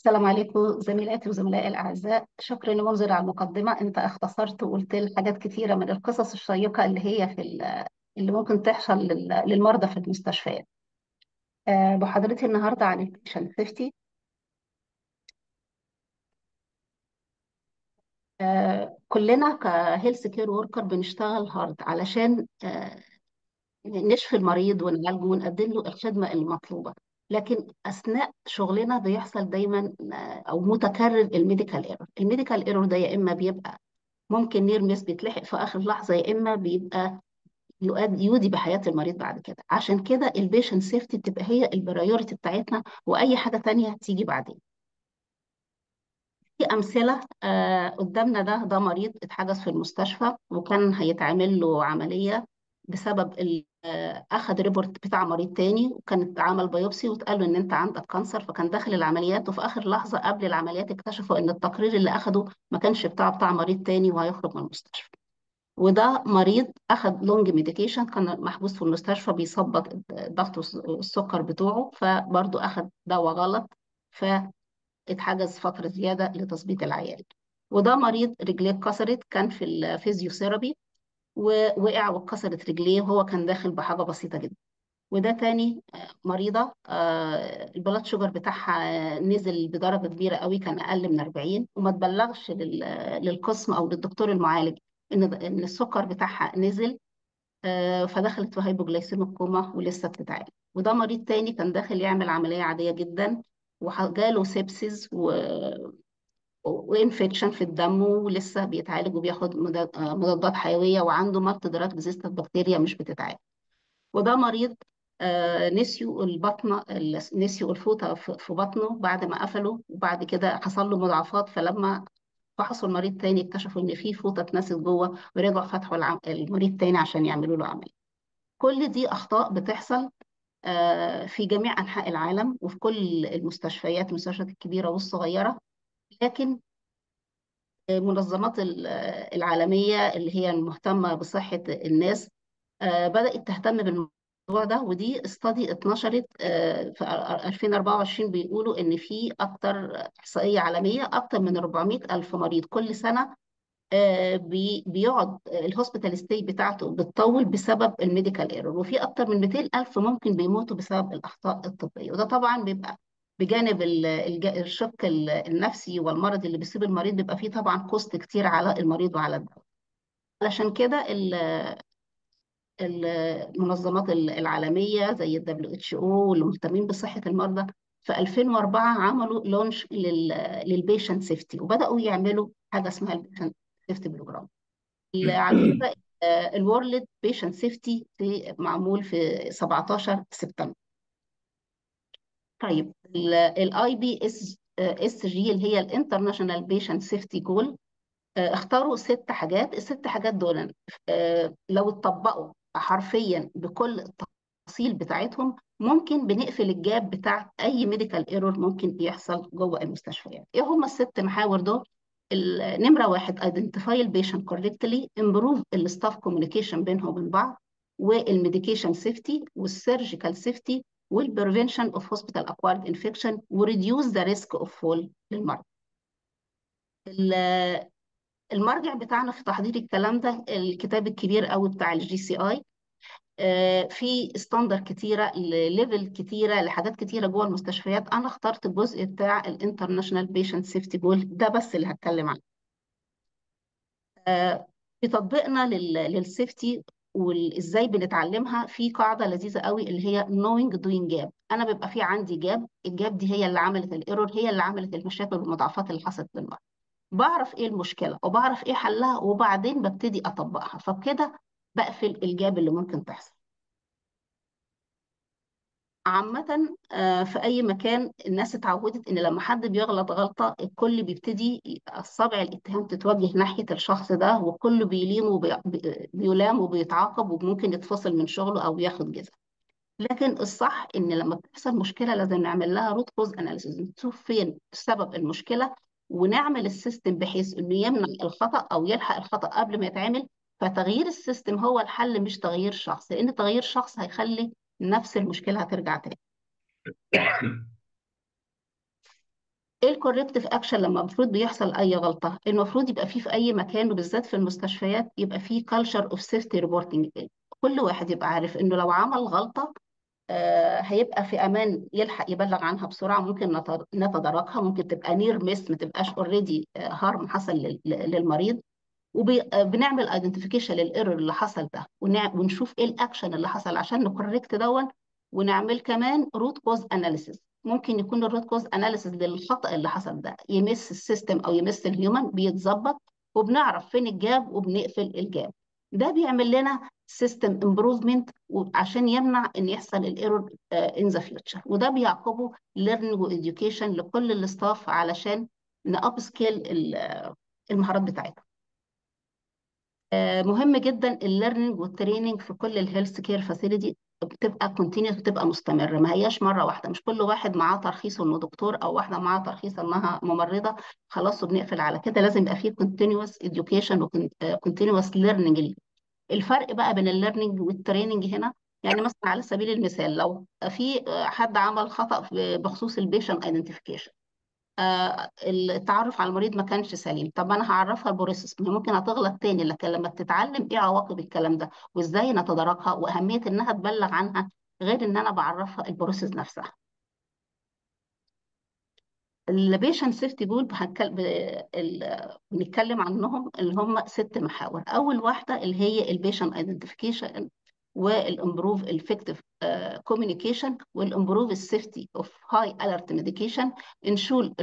السلام عليكم زميلاتي وزملائي الأعزاء شكرا لمنذر على المقدمة أنت اختصرت وقلت لي حاجات كثيرة من القصص الشيقة اللي هي في ال- اللي ممكن تحصل لل- للمرضى في المستشفيات آه، محاضرتي النهاردة عن البيشنت سيفتي كلنا كهيلث كير وركر بنشتغل هارد علشان آه، نشفي المريض ونعالجه ونقدم له الخدمة المطلوبة لكن أثناء شغلنا بيحصل دايما آه، أو متكرر الميديكال ايرور الميديكال ايرور ده يا إما بيبقى ممكن نير مس بيتلحق في اخر لحظه يا اما بيبقى يؤدي يودي بحياه المريض بعد كده عشان كده البيشنت سيفتي تبقى هي البرايورتي بتاعتنا واي حاجه تانية تيجي بعدين في امثله آه قدامنا ده ده مريض اتحجز في المستشفى وكان هيتعمل له عمليه بسبب ال- آه اخذ ريبورت بتاع مريض تاني وكانت عمل بايوبسي واتقال له ان انت عندك كانسر فكان داخل العمليات وفي اخر لحظه قبل العمليات اكتشفوا ان التقرير اللي اخده ما كانش بتاع بتاع مريض تاني وهيخرج من المستشفى وده مريض اخذ لونج ميديكيشن كان محبوس في المستشفى بيظبط ضغط السكر بتوعه فبرضه اخذ دواء غلط فاتحجز فتره زياده لتظبيط العيان وده مريض رجليه اتكسرت كان في الفيزيوثيرابي ووقع واتكسرت رجليه وهو كان داخل بحاجه بسيطه جدا وده تاني آه، مريضة آه، البلاد شوجر بتاعها نزل بدرجة كبيرة قوي كان أقل من 40 وما تبلغش لل- للقسم أو للدكتور المعالج إن إن السكر بتاعها نزل آه، فدخلت في هايبوجلايسيميك كوما ولسه بتتعالج وده مريض تاني كان داخل يعمل عملية عادية جدا وجاله سيبسيس و... وانفكشن في الدم ولسه بيتعالج وبياخد مضاد- آه، مضادات حيوية وعنده مالتي دراج ريزيستنت بكتيريا مش بتتعالج وده مريض آه، نسيوا البطنة ال- نسيوا الفوطة في في بطنه بعد ما قفلوا وبعد كده حصل له مضاعفات فلما فحصوا المريض تاني اكتشفوا ان في فوطة اتنست جوه ورجعوا فتحوا العم- المريض تاني عشان يعملوا له عملية كل دي أخطاء بتحصل آه، في جميع أنحاء العالم وفي كل المستشفيات المستشفيات الكبيرة والصغيرة لكن المنظمات ال- العالمية اللي هي المهتمة بصحة الناس آه، بدأت تهتم بالموضوع ده ودي استادي اتنشرت آه، في 2024 بيقولوا ان في اكتر احصائيه عالميه اكتر من 400 الف مريض كل سنه آه، بي- بيقعد الهوسبيتال ستي بتاعته بتطول بسبب الميديكال ايرور وفي اكتر من 200 الف ممكن بيموتوا بسبب الاخطاء الطبيه وده طبعا بيبقى بجانب ال- الج- الشق ال- النفسي والمرض اللي بيصيب المريض بيبقى فيه طبعا كوست كتير على المريض وعلى الدولة علشان كده المنظمات العالمية زي ال WHO واللي مهتمين بصحة المرضى في 2004 عملوا لونش للبيشنت سيفتي وبدأوا يعملوا حاجة اسمها البيشنت سيفتي بروجرام على فكرة الورلد بيشنت سيفتي معمول في 17 سبتمبر طيب الاي بي اس اس جي اللي هي الانترناشونال بيشنت سيفتي جول آه، اختاروا ست حاجات الست حاجات دول آه، لو اتطبقوا حرفيا بكل التفاصيل بتاعتهم ممكن بنقفل الجاب بتاع اي ميديكال ايرور ممكن يحصل جوه المستشفيات ايه هم الست محاور دول ال- نمره واحد identify البيشنت correctly improve الستاف كوميونيكيشن بينهم وبين بعض والميديكيشن سيفتي والسيرجيكال سيفتي والبريفنشن اوف هوسبيتال اكوارد انفكشن وريديوس ذا ريسك اوف فول للمرضى ال- المرجع بتاعنا في تحضير الكلام ده الكتاب الكبير قوي بتاع الجي سي اي في ستاندر كتيره لليفل كتيره لحاجات كتيره جوه المستشفيات انا اخترت الجزء بتاع الانترناشونال بيشنت سيفتي جول ده بس اللي هتكلم عنه آه، في تطبيقنا لل- للسيفتي وازاي بنتعلمها في قاعده لذيذه قوي اللي هي knowing doing gap انا بيبقى في عندي جاب الجاب دي هي اللي عملت الايرور هي اللي عملت المشاكل والمضاعفات اللي حصلت للمرض بعرف ايه المشكله وبعرف ايه حلها وبعدين ببتدي اطبقها فبكده بقفل الجاب اللي ممكن تحصل عامة آه، في أي مكان الناس اتعودت إن لما حد بيغلط غلطة الكل بيبتدي أصابع الاتهام تتوجه ناحية الشخص ده والكل بيليم وبيلام وبيتعاقب وممكن يتفصل من شغله أو ياخد جزاء لكن الصح إن لما بتحصل مشكلة لازم نعمل لها روت كوز أناليسيز نشوف فين سبب المشكلة ونعمل السيستم بحيث إنه يمنع الخطأ أو يلحق الخطأ قبل ما يتعمل فتغيير السيستم هو الحل مش تغيير شخص لأن تغيير شخص هيخلي نفس المشكلة هترجع تاني ايه الكوركتيف اكشن لما المفروض بيحصل اي غلطه المفروض يبقى فيه في اي مكان وبالذات في المستشفيات يبقى فيه كلتشر اوف سيفتي ريبورتنج كل واحد يبقى عارف انه لو عمل غلطه آه، هيبقى في امان يلحق يبلغ عنها بسرعه ممكن نت- نتداركها ممكن تبقى نير ميس ما تبقاش اوريدي هارم حصل لل- للمريض وبنعمل ايدنتيفيكيشن للايرور اللي حصل ده ونع- ونشوف ايه الاكشن اللي حصل عشان نكوركت دون ونعمل كمان روت كوز اناليسيس ممكن يكون الروت كوز اناليسيس للخطأ اللي حصل ده يمس السيستم او يمس الهيومن بيتظبط وبنعرف فين الجاب وبنقفل الجاب ده بيعمل لنا سيستم امبروفمنت عشان يمنع ان يحصل الايرور ان ذا فيوتشر وده بيعقبه ليرنينج واديوكيشن لكل الاستاف علشان ناب سكيل المهارات بتاعتهم آه، مهم جدا الليرنينج والتريننج في كل الهيلث كير فاسيلتي بتبقى كونتينيوس بتبقى مستمره ما هياش مره واحده مش كل واحد معاه ترخيص انه دكتور او واحده معاها ترخيص انها ممرضه خلاص وبنقفل على كده لازم يبقى فيه كونتينيوس اديوكيشن وكونتينيوس ليرنينج الفرق بقى بين الليرنينج والتريننج هنا يعني مثلا على سبيل المثال لو في حد عمل خطأ في- بخصوص البيشنت ايدنتيفيكيشن التعرف على المريض ما كانش سليم طب انا هعرفها البروسيس ما هي ممكن هتغلط تاني لكن لما تتعلم ايه عواقب الكلام ده وازاي نتداركها واهميه انها تبلغ عنها غير ان انا بعرفها البروسيس نفسها البيشنت سيفتي جول بنتكلم عنهم اللي هم ست محاور اول واحده اللي هي البيشنت ايدنتيفيكيشن والامبروف الافكتيف كوميونيكيشن والامبروف السيفتي اوف هاي الرت ميديكيشن انشول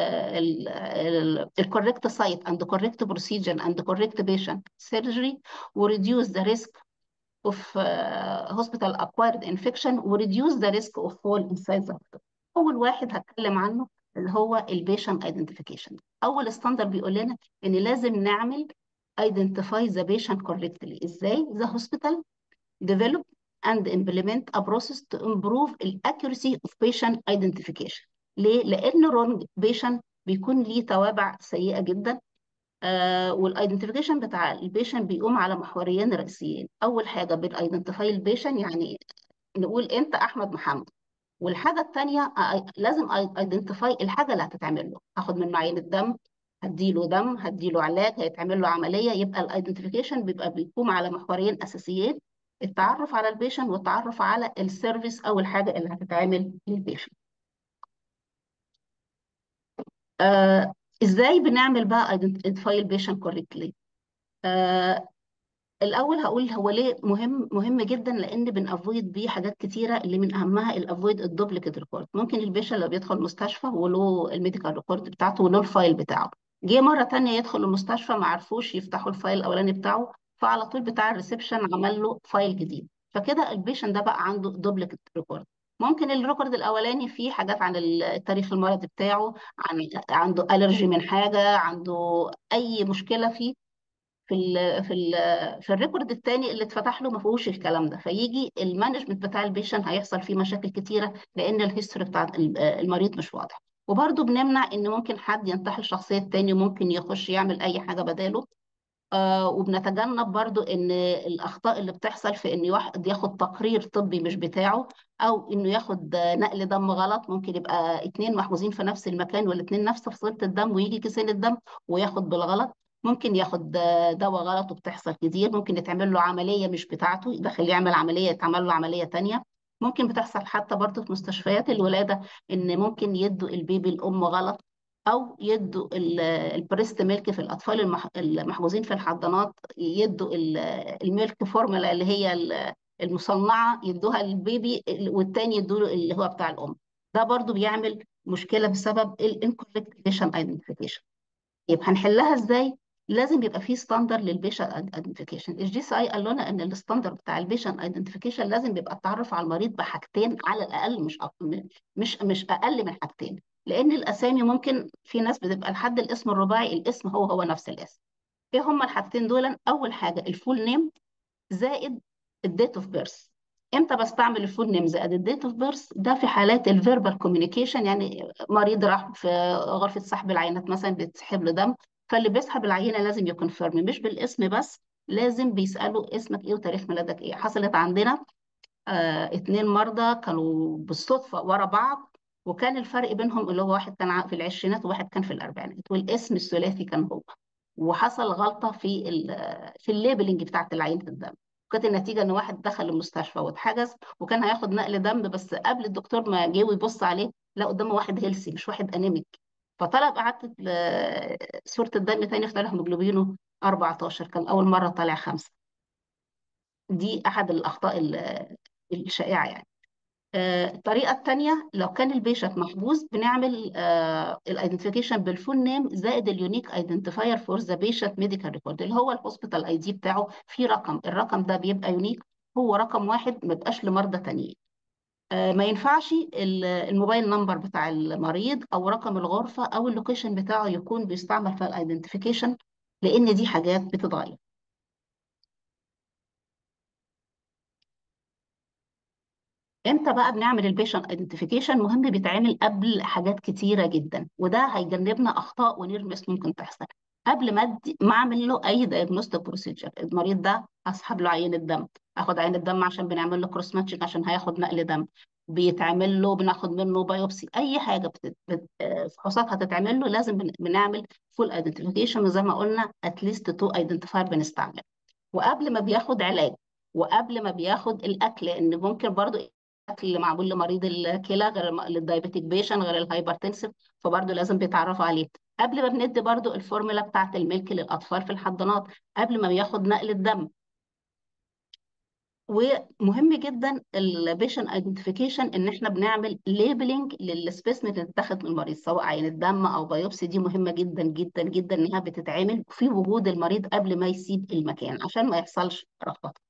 الكوريكت سايت اند كوريكت بروسيجر اند كوريكت بيشنت سيرجري وريديوس ذا ريسك of uh, hospital acquired infection وريديوس ذا ريسك اوف فول inside the hospital اول واحد هتكلم عنه اللي هو البيشنت ايدنتيفيكيشن اول ستاندرد بيقول لنا ان لازم نعمل identify the patient correctly ازاي the hospital develop and implement a process to improve the accuracy of patient identification ليه لان wrong patient بيكون ليه توابع سيئه جدا آه والايدنتيفيكيشن بتاع البيشنت بيقوم على محورين رئيسيين اول حاجه بنايدنتيفاي البيشنت يعني نقول انت احمد محمد والحاجه الثانيه لازم ايدنتيفاي الحاجه اللي هتتعمل له هاخد من عينه دم هديله دم هديله علاج هيتعمل له عمليه يبقى الايدنتيفيكيشن بيبقى بيقوم على محورين اساسيين التعرف على البيشنت والتعرف على السيرفيس او الحاجه اللي هتتعمل للبيشنت آه ازاي بنعمل بقى ايدنتيفاي البيشنت كوريكتلي آه الاول هقول هو ليه مهم مهم جدا لان بنافويد بيه حاجات كتيره اللي من اهمها الافويد الدوبليكيت ريكورد ممكن البيشنت لو بيدخل مستشفى وله الميديكال ريكورد بتاعته وله الفايل بتاعه جه مره تانية يدخل المستشفى ما عرفوش يفتحوا الفايل الاولاني بتاعه فعلى طول بتاع الريسبشن عمل له فايل جديد فكده البيشنت ده بقى عنده دوبليكيت ريكورد ممكن الريكورد الاولاني فيه حاجات عن التاريخ المرضي بتاعه عن عنده الرجي من حاجه عنده اي مشكله فيه في ال في ال في الريكورد الثاني اللي اتفتح له ما فيهوش الكلام ده فيجي المانجمنت بتاع البيشنت هيحصل فيه مشاكل كتيره لان الهيستوري بتاع المريض مش واضح وبرده بنمنع ان ممكن حد ينتحل شخصيه تاني وممكن يخش يعمل اي حاجه بداله آه وبنتجنب برضو ان الاخطاء اللي بتحصل في ان واحد ياخد تقرير طبي مش بتاعه او انه ياخد نقل دم غلط ممكن يبقى اتنين محجوزين في نفس المكان والاتنين نفس فصيله الدم ويجي كيسين الدم وياخد بالغلط ممكن ياخد دواء غلط وبتحصل كتير ممكن يتعمل له عمليه مش بتاعته يدخل يعمل عمليه يتعمل له عمليه تانية ممكن بتحصل حتى برضو في مستشفيات الولاده ان ممكن يدوا البيبي الام غلط او يدوا البريست ميلك في الاطفال المحجوزين في الحضانات يدوا الميلك فورمولا اللي هي المصنعه يدوها للبيبي والتاني يدوا اللي هو بتاع الام ده برضو بيعمل مشكله بسبب الانكوريكت بيشنت ايدنتيفيكيشن يبقى هنحلها ازاي لازم يبقى في ستاندر للبيشنت ايدنتيفيكيشن الجي سي اي قال لنا ان الستاندر بتاع البيشنت ايدنتيفيكيشن لازم يبقى التعرف على المريض بحاجتين على الاقل مش مش مش اقل من حاجتين لان الاسامي ممكن في ناس بتبقى لحد الاسم الرباعي الاسم هو هو نفس الاسم ايه هما الحاجتين دول اول حاجه الفول نيم زائد الديت اوف بيرث امتى بستعمل الفول نيم زائد الديت اوف بيرث ده في حالات الفيربال كوميونيكيشن يعني مريض راح في غرفه سحب العينات مثلا بيتسحب له دم فاللي بيسحب العينه لازم يكونفيرم مش بالاسم بس لازم بيسالوا اسمك ايه وتاريخ ميلادك ايه حصلت عندنا آه اتنين مرضى كانوا بالصدفه ورا بعض وكان الفرق بينهم اللي هو واحد كان ع- في العشرينات وواحد كان في الاربعينات والاسم الثلاثي كان هو وحصل غلطه في ال- في الليبلنج بتاعت العينه الدم كانت النتيجه ان واحد دخل المستشفى واتحجز وكان هياخد نقل دم بس قبل الدكتور ما جه ويبص عليه لا قدامه واحد هيلسي مش واحد انيميك فطلب اعاده ال- صوره الدم تاني طلع هيموجلوبينه 14 كان اول مره طالع خمسه دي احد الاخطاء ال- الشائعه يعني آه، الطريقة التانية لو كان البيشنت محجوز بنعمل الايدنتيفيكيشن بالفول نيم زائد اليونيك ايدنتيفاير فور ذا بيشنت ميديكال ريكورد اللي هو الهوسبيتال اي دي بتاعه في رقم الرقم ده بيبقى يونيك هو رقم واحد ما يبقاش لمرضى تانيين آه، ما ينفعش ال- الموبايل نمبر بتاع المريض او رقم الغرفة او اللوكيشن بتاعه يكون بيستعمل في الايدنتيفيكيشن لان دي حاجات بتتغير امتى بقى بنعمل البيشنت ايدنتيفيكيشن مهم بيتعمل قبل حاجات كتيره جدا وده هيجنبنا اخطاء ونرمس ممكن تحصل قبل ما أدي ما اعمل له اي دايجنوستيك بروسيجر المريض ده اسحب له عينه دم اخد عينه دم عشان بنعمل له كروس ماتشنج عشان هياخد نقل دم بيتعمل له بناخد منه بايوبسي اي حاجه بت... بت... آه، فحوصات هتتعمل له لازم بن... بنعمل فول ايدنتيفيكيشن وزي ما قلنا اتليست تو ايدنتيفاير بنستعمل وقبل ما بياخد علاج وقبل ما بياخد الاكل لان ممكن برضو الاكل اللي معمول لمريض الكلى غير الم- للدايبيتيك بيشن غير الهايبرتنسيف فبرضو لازم بيتعرفوا عليه قبل ما بندي برضو الفورمولا بتاعت الملك للاطفال في الحضانات قبل ما بياخد نقل الدم ومهم جدا البيشن ايدنتيفيكيشن ان احنا بنعمل ليبلنج للسبيسمن اللي اتاخد من المريض سواء عين الدم او بايوبسي دي مهمه جدا جدا جدا انها بتتعمل في وجود المريض قبل ما يسيب المكان عشان ما يحصلش رخبطه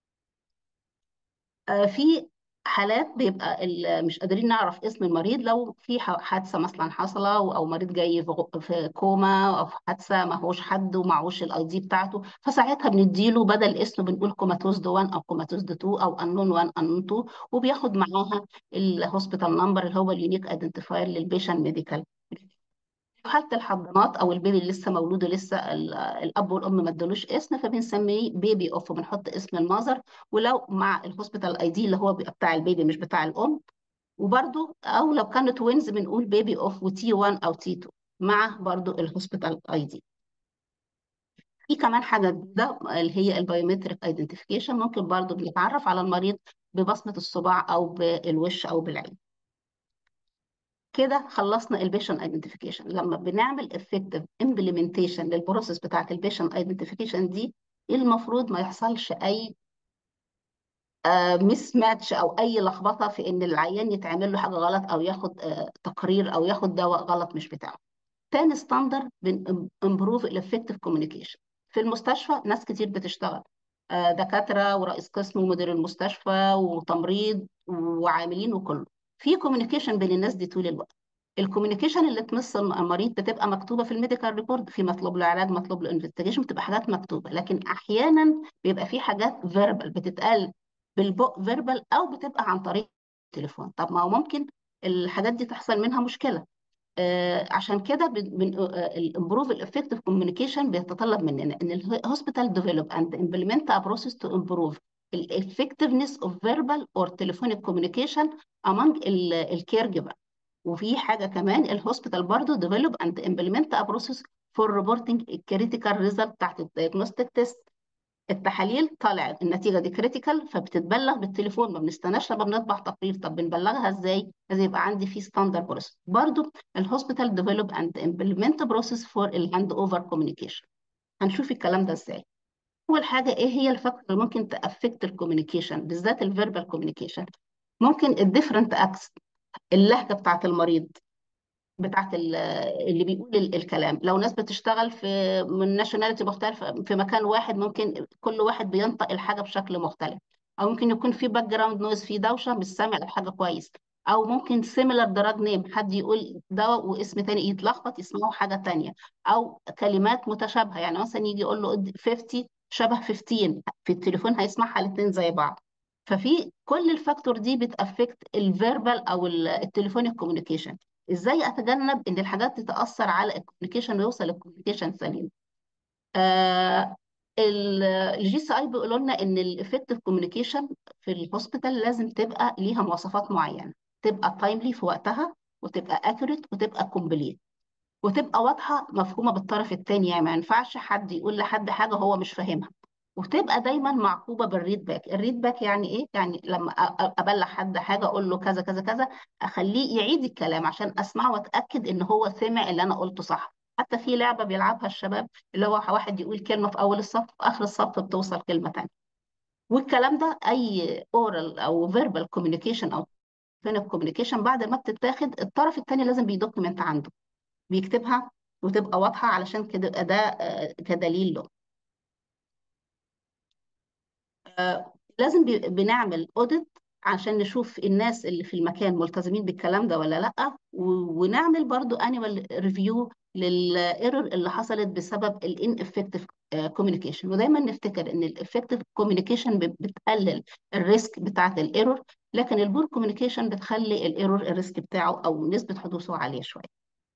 آه، في حالات بيبقى ال- مش قادرين نعرف اسم المريض لو في ح- حادثه مثلا حصله او أو مريض جاي في غ- في كوما او في حادثه ما هوش حد ومعهوش الاي دي بتاعته فساعتها بنديله بدل اسمه بنقول كوماتوز 1 او كوماتوز 2 او انون 1 انون 2 وبياخد معاها الهوسبيتال نمبر اللي هو اليونيك ايدنتيفاير للبيشن ميديكال في حالة الحضانات أو البيبي اللي لسه مولود ولسه ال- الأب والأم ما ادالوش اسم فبنسميه بيبي أوف وبنحط اسم المذر ولو مع الهوسبيتال أي دي اللي هو بيبقى بتاع البيبي مش بتاع الأم وبرده أو لو كانوا توينز بنقول بيبي أوف وتي 1 أو تي 2 مع برضو الهوسبيتال أي دي في كمان حاجة جديدة اللي هي البايومتريك ايدنتيفيكيشن ممكن برضو بنتعرف على المريض ببصمة الصباع أو بالوش أو بالعين كده خلصنا البيشن ايدنتيفيكيشن لما بنعمل افكتيف امبلمنتيشن للبروسيس بتاعت البيشن ايدنتيفيكيشن دي المفروض ما يحصلش اي مس ماتش او اي لخبطه في ان العيان يتعمل له حاجه غلط او ياخد آه، تقرير او ياخد دواء غلط مش بتاعه تاني ستاندرد بنمبروف الافكتيف كوميونيكيشن في المستشفى ناس كتير بتشتغل آه، دكاتره ورئيس قسم ومدير المستشفى وتمريض وعاملين وكله في كوميونيكيشن بين الناس دي طول الوقت الكوميونيكيشن اللي تمس المريض بتبقى مكتوبه في الميديكال ريبورت في مطلوب له علاج مطلوب له انفستيجيشن بتبقى حاجات مكتوبه لكن احيانا بيبقى في حاجات فيربال بتتقال بالبق فيربال او بتبقى عن طريق التليفون طب ما هو ممكن الحاجات دي تحصل منها مشكله آه، عشان كده الامبروف الافكتيف كوميونيكيشن بيتطلب مننا ان الهوسبيتال ديفلوب اند امبلمنت ا بروسيس تو امبروف الافكتفنس اوف فيربال اور تليفونيك كوميونيكيشن among الكير جيفر وفي حاجه كمان الهوسبيتال برضه ديفلوب اند امبلمنت ا بروسيس فور ريبورتنج الكريتيكال ريزلت بتاعت الدايجنوستيك تيست التحاليل طالع النتيجه دي كريتيكال فبتتبلغ بالتليفون ما بنستناش لما بنطبع تقرير طب بنبلغها ازاي لازم يبقى عندي في ستاندرد بروسيس برضو الهوسبيتال ديفلوب اند امبلمنت بروسيس فور الهاند اوفر كوميونيكيشن هنشوف الكلام ده ازاي اول حاجه ايه هي الفاكتور اللي ممكن تافكت الكوميونيكيشن بالذات الفيربال كوميونيكيشن ممكن الديفرنت اكس اللهجه بتاعت المريض بتاعت ال- اللي بيقول ال- الكلام لو ناس بتشتغل في من ناشوناليتي مختلفة في مكان واحد ممكن كل واحد بينطق الحاجة بشكل مختلف أو ممكن يكون في باك جراوند نويز في دوشة مش سامع الحاجة كويس أو ممكن سيميلر دراج نيم حد يقول دواء واسم تاني يتلخبط يسمعوا حاجة تانية أو كلمات متشابهة يعني مثلا يجي يقول له 50 شبه 15 في التليفون هيسمعها الاتنين زي بعض ففي كل الفاكتور دي بتأفكت الفيربال او ال- التليفونيك كوميونيكيشن ازاي اتجنب ان الحاجات تتاثر على الكوميونيكيشن ويوصل الكوميونيكيشن سليم آه الجي سي اي بيقولوا لنا ان الافكتيف كوميونيكيشن في الهوسبيتال لازم تبقى ليها مواصفات معينه تبقى تايملي في وقتها وتبقى اكوريت وتبقى كومبليت وتبقى واضحه مفهومه بالطرف الثاني يعني ما ينفعش حد يقول لحد حاجه هو مش فاهمها وتبقى دايما معقوبه بالريد باك الريد باك يعني ايه يعني لما أ- أ- ابلغ حد حاجه اقول له كذا كذا كذا اخليه يعيد الكلام عشان اسمعه واتاكد ان هو سمع اللي انا قلته صح حتى في لعبه بيلعبها الشباب اللي هو واحد يقول كلمه في اول الصف في اخر الصف بتوصل كلمه تانية والكلام ده اي اورال او فيربال كوميونيكيشن او فين كوميونيكيشن بعد ما بتتاخد الطرف الثاني لازم بيدوكيمنت عنده بيكتبها وتبقى واضحه علشان كده يبقى ده آه، كدليل له آه، لازم بي- بنعمل اوديت عشان نشوف الناس اللي في المكان ملتزمين بالكلام ده ولا لا و- ونعمل برضو انيوال ريفيو للايرور اللي حصلت بسبب الان افكتيف كوميونيكيشن ودايما نفتكر ان الافكتيف كوميونيكيشن بتقلل الريسك بتاعت الايرور لكن البور كوميونيكيشن بتخلي الايرور الريسك بتاعه او نسبة حدوثه عالية شوية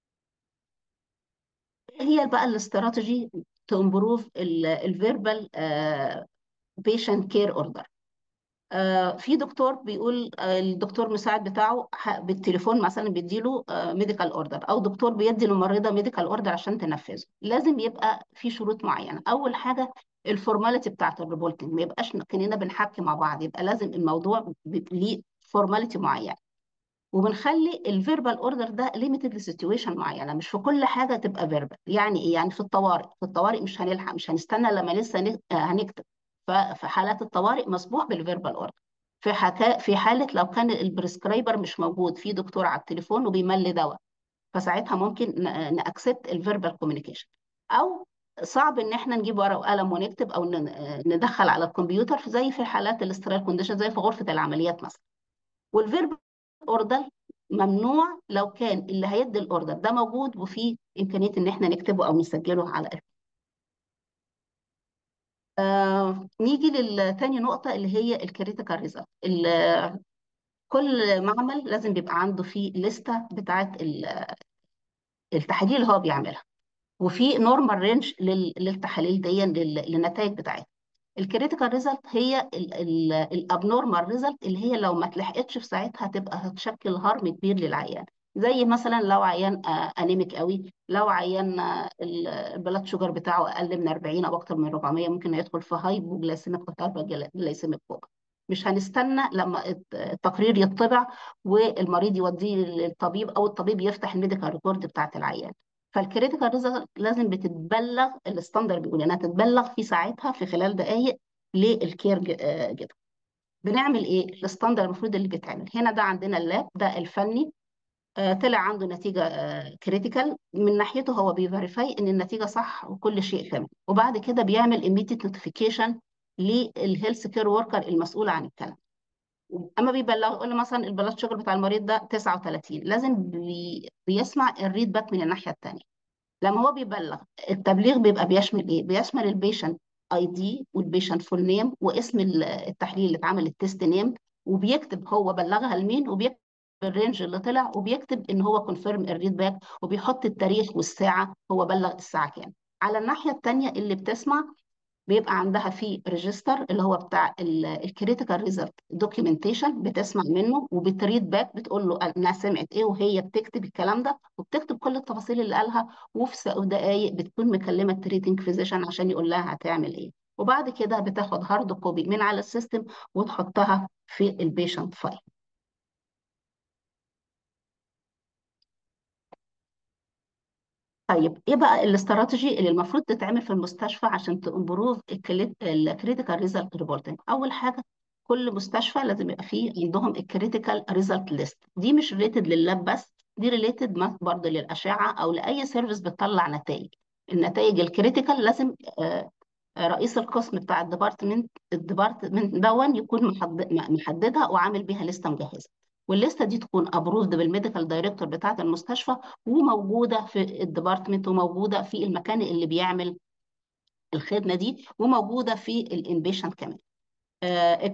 هي بقى الاستراتيجي تو امبروف الفيربال بيشنت كير اوردر آه، في دكتور بيقول آه، الدكتور مساعد بتاعه ح- بالتليفون مثلا بيديله ميديكال اوردر او دكتور بيدي للممرضه ميديكال اوردر عشان تنفذه لازم يبقى في شروط معينه اول حاجه الفورماليتي بتاعت الريبورتنج ما يبقاش كاننا بنحكي مع بعض يبقى لازم الموضوع ب- ليه فورماليتي معينه وبنخلي الفيربال اوردر ده ليميتد لسيتويشن معينه مش في كل حاجه تبقى فيربال يعني ايه يعني في الطوارئ في الطوارئ مش هنلحق مش هنستنى لما لسه نك- آه، هنكتب ففي حالات الطوارئ مسموح بالفيربال اوردر في حكا في حاله لو كان البريسكرايبر مش موجود في دكتور على التليفون وبيملي دواء فساعتها ممكن ناكسبت الفيربال كوميونيكيشن او صعب ان احنا نجيب ورقه وقلم ونكتب او ن- آه، ندخل على الكمبيوتر في زي في حالات الاسترال كونديشن زي في غرفه العمليات مثلا والفيرب اوردر ممنوع لو كان اللي هيدي الاوردر ده موجود وفي امكانيه ان احنا نكتبه او نسجله على الارض. آه نيجي للتاني نقطه اللي هي الكريتيكال ريزلت كل معمل لازم بيبقى عنده فيه لستة بتاعت ال- التحاليل اللي هو بيعملها وفي نورمال رينج للتحاليل دي لل- للنتائج بتاعتها الكريتيكال ريزلت هي الابنورمال ريزلت اللي هي لو ما اتلحقتش في ساعتها تبقى هتشكل هارم كبير للعيان زي مثلا لو عيان آه، انيميك قوي لو عيان آه، ال- البلاد شوجر بتاعه اقل من 40 او اكتر من 400 ممكن يدخل في هايبوجلايسيميك وهايبوجلايسيميك فوق مش هنستنى لما الت- التقرير يطبع والمريض يوديه للطبيب او الطبيب يفتح الميديكال ريكورد بتاعت العيان فالكريتيكال ريزلت لازم بتتبلغ الستاندر بيقول انها تتبلغ في ساعتها في خلال دقائق للكير جدا بنعمل ايه الستاندر المفروض اللي بيتعمل هنا ده عندنا اللاب ده الفني آه، طلع عنده نتيجه كريتيكال من ناحيته هو بيفيريفاي ان النتيجه صح وكل شيء تمام وبعد كده بيعمل immediate نوتيفيكيشن للهيلث كير وركر المسؤول عن الكلام اما بيبلغ يقول له مثلا البلاد شوجر بتاع المريض ده 39 لازم بي... بيسمع الريد باك من الناحيه الثانيه لما هو بيبلغ التبليغ بيبقى بيشمل ايه؟ بيشمل البيشنت اي دي والبيشنت فول نيم واسم ال- التحليل اللي اتعمل التست نيم وبيكتب هو بلغها لمين وبيكتب الرينج اللي طلع وبيكتب ان هو كونفيرم الريد باك وبيحط التاريخ والساعه هو بلغ الساعه كام. على الناحيه الثانيه اللي بتسمع بيبقى عندها في ريجستر اللي هو بتاع الكريتيكال ريزلت دوكيومنتيشن بتسمع منه وبتريد باك بتقول له انها سمعت ايه وهي بتكتب الكلام ده وبتكتب كل التفاصيل اللي قالها وفي سا- دقايق بتكون مكلمه التريتنج فيزيشن عشان يقول لها هتعمل ايه وبعد كده بتاخد هارد كوبي من على السيستم وتحطها في البيشنت فايل طيب ايه بقى الاستراتيجي اللي المفروض تتعمل في المستشفى عشان تمبروف الكريتيكال ريزلت ريبورتنج اول حاجه كل مستشفى لازم يبقى فيه عندهم الكريتيكال ريزلت ليست دي مش ريليتد لللاب بس دي ريليتد برضه للاشعه او لاي سيرفيس بتطلع نتائج النتائج الكريتيكال لازم آه، رئيس القسم بتاع الديبارتمنت الديبارتمنت دون يكون محدد- محددها وعامل بيها لسته مجهزه والليسته دي تكون ابروفد بالميديكال دايركتور بتاعه المستشفى وموجوده في الديبارتمنت وموجوده في المكان اللي بيعمل الخدمه دي وموجوده في الانبيشنت كمان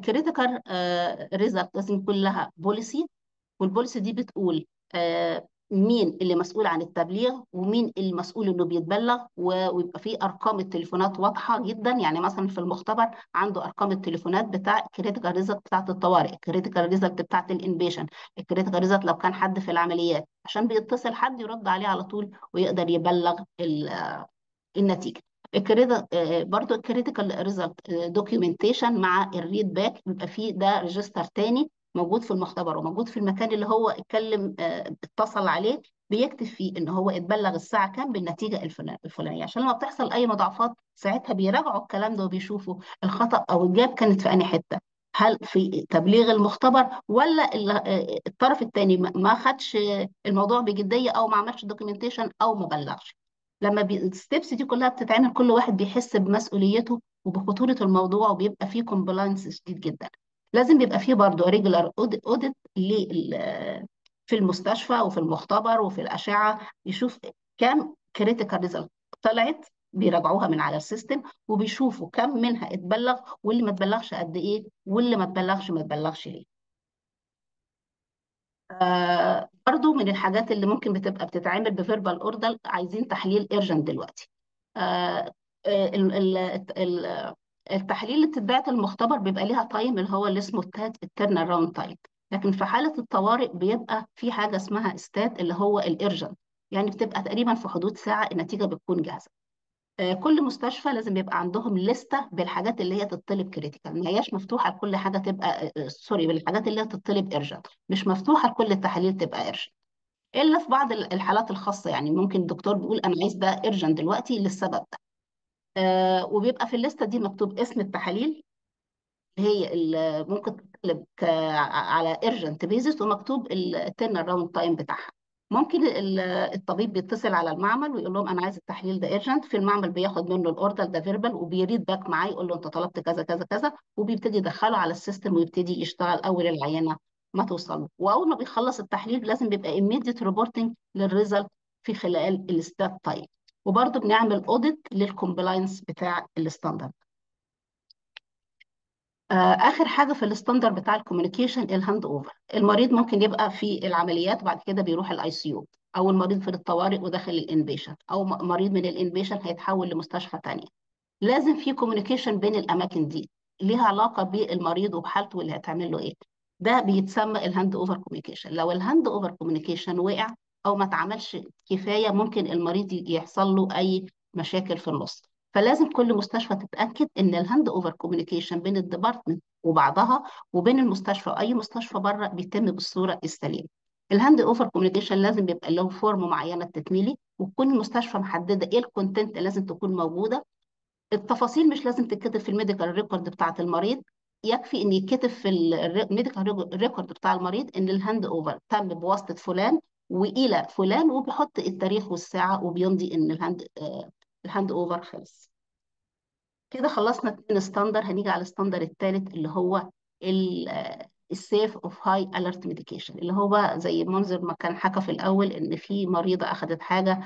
الكريتيكال ريزلت لازم يكون لها بوليسي والبوليسي دي بتقول آه، مين اللي مسؤول عن التبليغ ومين المسؤول انه بيتبلغ و- ويبقى فيه ارقام التليفونات واضحه جدا يعني مثلا في المختبر عنده ارقام التليفونات بتاع الكريتيكال ريزلت بتاعت الطوارئ الكريتيكال ريزلت بتاعت الانبيشن الكريتيكال ريزلت لو كان حد في العمليات عشان بيتصل حد يرد عليه على طول ويقدر يبلغ ال- النتيجه الكريدة برضو الكريتيكال ريزلت دوكيومنتيشن مع الريد باك بيبقى فيه ده ريجستر تاني موجود في المختبر وموجود في المكان اللي هو اتكلم آه، اتصل عليه بيكتب فيه ان هو اتبلغ الساعه كام بالنتيجه الفلان- الفلانيه عشان لما بتحصل اي مضاعفات ساعتها بيراجعوا الكلام ده وبيشوفوا الخطا او الجاب كانت في انهي حته هل في تبليغ المختبر ولا ال- آه، الطرف الثاني ما خدش الموضوع بجديه او ما عملش دوكيومنتيشن او ما بلغش لما بي... الستبس دي كلها بتتعمل كل واحد بيحس بمسؤوليته وبخطورة الموضوع وبيبقى فيه كومبلاينس شديد جدا لازم بيبقى فيه برضه ريجولار اوديت في المستشفى وفي المختبر وفي الأشعة يشوف كام كريتيكال ريزلت طلعت بيراجعوها من على السيستم وبيشوفوا كم منها اتبلغ واللي ما اتبلغش قد ايه واللي ما اتبلغش ما اتبلغش ليه آه برضو من الحاجات اللي ممكن بتبقى بتتعمل بفيربال اوردر عايزين تحليل ايرجنت دلوقتي آه ال- ال- ال- التحاليل اللي بتتبعت المختبر بيبقى ليها تايم اللي هو اللي اسمه التات الترن اراوند تايم لكن في حالة الطوارئ بيبقى في حاجة اسمها استات اللي هو الايرجنت يعني بتبقى تقريبا في حدود ساعة النتيجة بتكون جاهزة آه، كل مستشفى لازم يبقى عندهم لستة بالحاجات اللي هي تطلب كريتيكال ما هياش مفتوحة لكل حاجة تبقى آه، سوري بالحاجات اللي هي تطلب ارجنت مش مفتوحة لكل التحاليل تبقى ارجنت الا في بعض ال- الحالات الخاصة يعني ممكن الدكتور بيقول انا عايز ده ارجنت دلوقتي للسبب ده آه وبيبقى في الليستة دي مكتوب اسم التحاليل هي ال- ممكن تطلب ك- على urgent basis ومكتوب التيرن اراوند تايم بتاعها ممكن ال- الطبيب بيتصل على المعمل ويقول لهم انا عايز التحليل ده urgent في المعمل بياخد منه الاوردر ده فيربال وبيريد باك معاه يقول له انت طلبت كذا كذا كذا وبيبتدي يدخله على السيستم ويبتدي يشتغل اول العينه ما توصل له واول ما بيخلص التحليل لازم بيبقى immediate reporting للريزلت في خلال الستات تايم وبرضه بنعمل اوديت للكومبلاينس بتاع الستاندرد آه، اخر حاجه في الستاندر بتاع الكوميونيكيشن الهاند اوفر المريض ممكن يبقى في العمليات وبعد كده بيروح الاي سي يو او المريض في الطوارئ وداخل الانبيشن او م- مريض من الانبيشن هيتحول لمستشفى تانية لازم في كوميونيكيشن بين الاماكن دي ليها علاقه بالمريض وبحالته واللي هتعمل له ايه ده بيتسمى الهاند اوفر كوميونيكيشن لو الهاند اوفر كوميونيكيشن وقع او ما اتعملش كفايه ممكن المريض ي- يحصل له اي مشاكل في النص فلازم كل مستشفى تتاكد ان الهاند اوفر كوميونيكيشن بين الديبارتمنت وبعضها وبين المستشفى واي مستشفى بره بيتم بالصوره السليمه الهاند اوفر كوميونيكيشن لازم بيبقى له فورم معينه تتميلي وتكون المستشفى محدده ايه الكونتنت اللي لازم تكون موجوده التفاصيل مش لازم تتكتب في الميديكال ريكورد بتاعت المريض يكفي ان يتكتب في الميديكال ريكورد بتاع المريض ان الهاند اوفر تم بواسطه فلان والى فلان وبيحط التاريخ والساعه وبيمضي ان الهاند آه، الهاند اوفر خلص كده خلصنا اتنين ستاندر هنيجي على الستاندر الثالث اللي هو السيف اوف هاي اليرت ميديكيشن اللي هو بقى زي منظر ما كان حكى في الاول ان في مريضه اخذت حاجه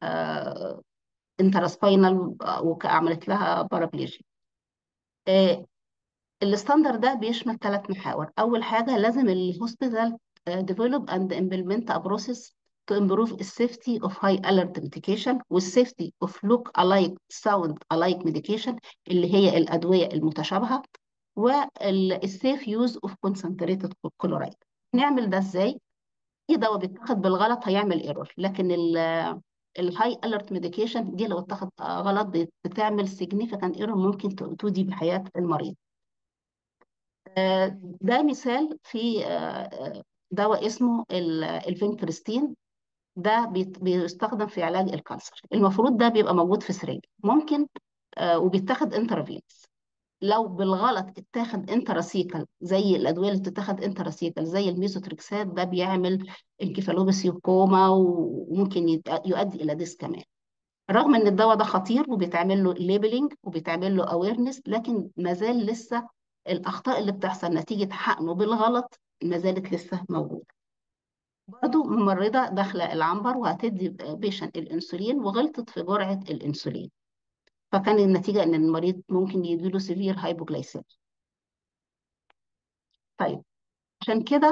انتراسباينال وعملت لها بارابليجيا آه، الستاندر ده بيشمل ثلاث محاور اول حاجه لازم الهوسبيتال develop and implement a process to improve the safety of high alert medication والsafety of look alike sound alike medication اللي هي الادويه المتشابهه والسيف يوز اوف concentrated chloride نعمل ده ازاي اي دواء بيتاخد بالغلط هيعمل ايرور لكن الهاي اليرت ميديكيشن دي لو اتاخد غلط بت- بتعمل significant ايرور ممكن ت- تودي بحياه المريض آه، ده مثال في آه، آه، دواء اسمه ال- الفينكريستين ده بيت- بيستخدم في علاج الكانسر المفروض ده بيبقى موجود في سرير ممكن آه، وبيتاخد انترافينس لو بالغلط اتاخد انتراسيكال زي الادويه اللي بتتاخد انتراسيكال زي الميزوتريكسات ده بيعمل انكفالوباثي وكوما وممكن يت- يؤدي الى ديس كمان رغم ان الدواء ده خطير وبيتعمل له ليبلينج وبيتعمل له اويرنس لكن ما زال لسه الاخطاء اللي بتحصل نتيجه حقنه بالغلط ما زالت لسه موجوده برضو ممرضه داخله العنبر وهتدي بيشنت الانسولين وغلطت في جرعه الانسولين فكان النتيجه ان المريض ممكن يجيله سيفير هايبوجلايسيميا طيب عشان كده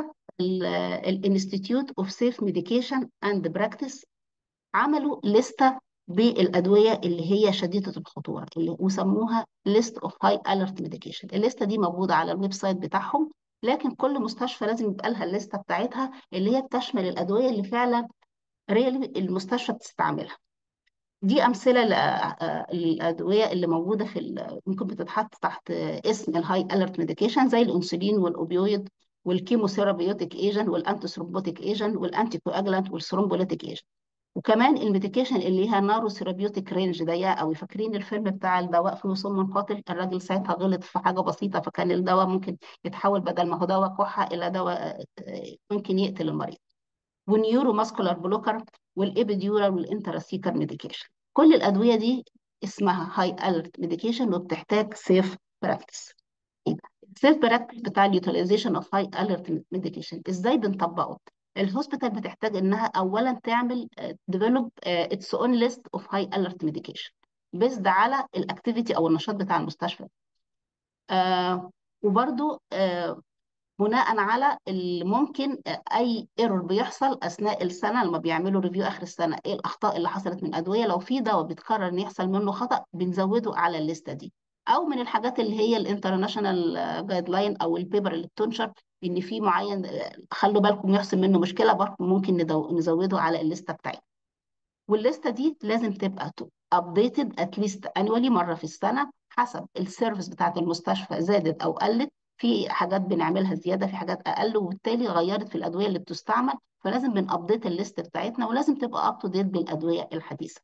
الانستيتيوت اوف سيف ميديكيشن اند براكتس عملوا لستة بالادويه اللي هي شديده الخطوره اللي وسموها ليست اوف هاي اليرت ميديكيشن الليسته دي موجوده على الويب سايت بتاعهم لكن كل مستشفى لازم يبقى لها الليسته بتاعتها اللي هي بتشمل الادويه اللي فعلا ريالي المستشفى بتستعملها دي امثله للادويه اللي موجوده في ال- ممكن بتتحط تحت اسم الهاي اليرت ميديكيشن زي الانسولين والاوبيويد والكيموثيرابيوتيك ايجنت والانتي ثرومبوتيك ايجنت والانتي كواجلانت والثرومبوليتيك ايجنت وكمان الميديكيشن اللي ليها نارو ثيرابيوتيك رينج ضيقه قوي فاكرين الفيلم بتاع الدواء فيه سم قاتل الراجل ساعتها غلط في حاجه بسيطه فكان الدواء ممكن يتحول بدل ما هو دواء كحه الى دواء آه، ممكن يقتل المريض والنيورو ماسكولار بلوكر والابيديورال والانتراسيكر ميديكيشن كل الادويه دي اسمها هاي اليرت ميديكيشن وبتحتاج سيف براكتس السيف براكتس بتاع اليوتيلايزيشن اوف هاي اليرت ميديكيشن ازاي بنطبقه الهوسبيتال بتحتاج انها اولا تعمل ديفلوب اتس اون ليست اوف هاي اليرت ميديكيشن بيزد على الاكتيفيتي او النشاط بتاع المستشفى آه وبرضو آه بناء على اللي ممكن اي ايرور بيحصل اثناء السنه لما بيعملوا ريفيو اخر السنه ايه الاخطاء اللي حصلت من ادويه لو في دواء بيتكرر ان يحصل منه خطا بنزوده على الليسته دي او من الحاجات اللي هي الانترناشونال جايد لاين او البيبر اللي بتنشر ان في معين آه، خلوا بالكم يحصل منه مشكله برضه ممكن ندو- نزوده على الليسته بتاعتنا والليسته دي لازم تبقى ابديتد اتليست انوالي مره في السنه حسب السيرفيس بتاعت المستشفى زادت او قلت في حاجات بنعملها زياده في حاجات اقل وبالتالي غيرت في الادويه اللي بتستعمل فلازم بنابديت الليست بتاعتنا ولازم تبقى اب تو ديت بالادويه الحديثه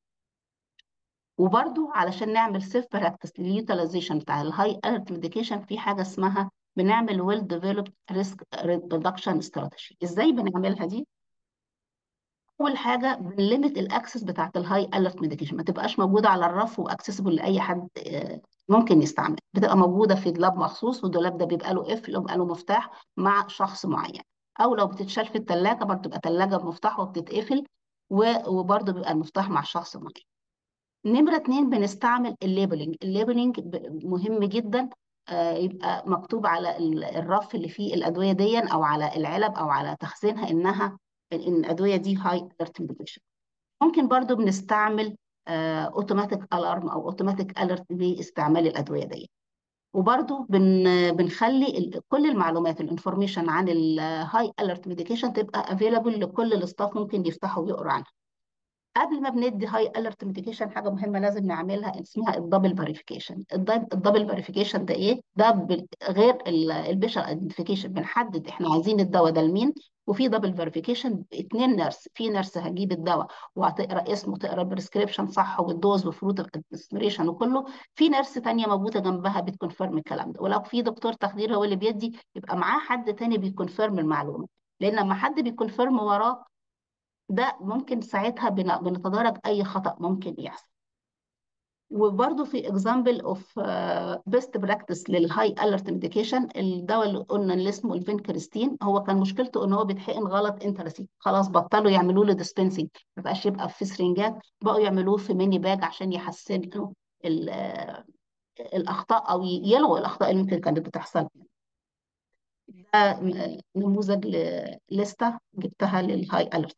وبرده علشان نعمل سيف براكتس لليوتيلايزيشن بتاع الهاي اليرت ميديكيشن في حاجه اسمها بنعمل ويل ديفلوبد ريسك ريدكشن استراتيجي ازاي بنعملها دي اول حاجه بنليمت الاكسس بتاعت الهاي اليرت ميديكيشن ما تبقاش موجوده على الرف واكسسبل لاي حد آه، ممكن يستعمل بتبقى موجوده في دولاب مخصوص والدولاب ده بيبقى له قفل وبيبقى له مفتاح مع شخص معين او لو بتتشال في الثلاجه برضه تبقى ثلاجه بمفتاح وبتتقفل و- وبرضه بيبقى المفتاح مع شخص معين نمرة اتنين بنستعمل الليبلنج الليبلنج ب- مهم جدا آه، يبقى مكتوب على ال- الرف اللي فيه الأدوية دي أو على العلب أو على تخزينها إنها إن الأدوية دي هاي alert medication ممكن برضو بنستعمل اوتوماتيك الارم او اوتوماتيك اليرت لاستعمال الادويه دي وبرضو بن بنخلي ال- كل المعلومات الانفورميشن عن الهاي اليرت ميديكيشن تبقى افيلابل لكل الاستاف ممكن يفتحوا ويقروا عنها قبل ما بندي هاي اليرت ميديكيشن حاجه مهمه لازم نعملها اسمها الدبل فيريفيكيشن الدبل فيريفيكيشن ده ايه ده بال- غير البيشر ايدنتيفيكيشن بنحدد احنا عايزين الدواء ده لمين وفي دبل فيريفيكيشن اتنين نيرس في نيرس هتجيب الدواء وهتقرا اسمه تقرا البريسكريبشن صح والدوز وفروت ادمنستريشن وكله في نيرس تانية موجوده جنبها بتكونفيرم الكلام ده ولو في دكتور تخدير هو اللي بيدي يبقى معاه حد تاني بيكونفيرم المعلومه لان لما حد بيكونفيرم وراه ده ممكن ساعتها بن- بنتدارك اي خطأ ممكن يحصل وبرضه في اكزامبل اوف بيست براكتس للهاي اليرت ميديكيشن الدواء اللي قلنا اللي اسمه الفينكريستين هو كان مشكلته ان هو بيتحقن غلط انترسي خلاص بطلوا يعملوا له ديسبنسنج ما بقاش يبقى في سرنجات بقوا يعملوه في ميني باج عشان يحسنوا ال- آه، الاخطاء او يلغوا الاخطاء اللي ممكن كانت بتحصل ده م- نموذج لليسته جبتها للهاي اليرت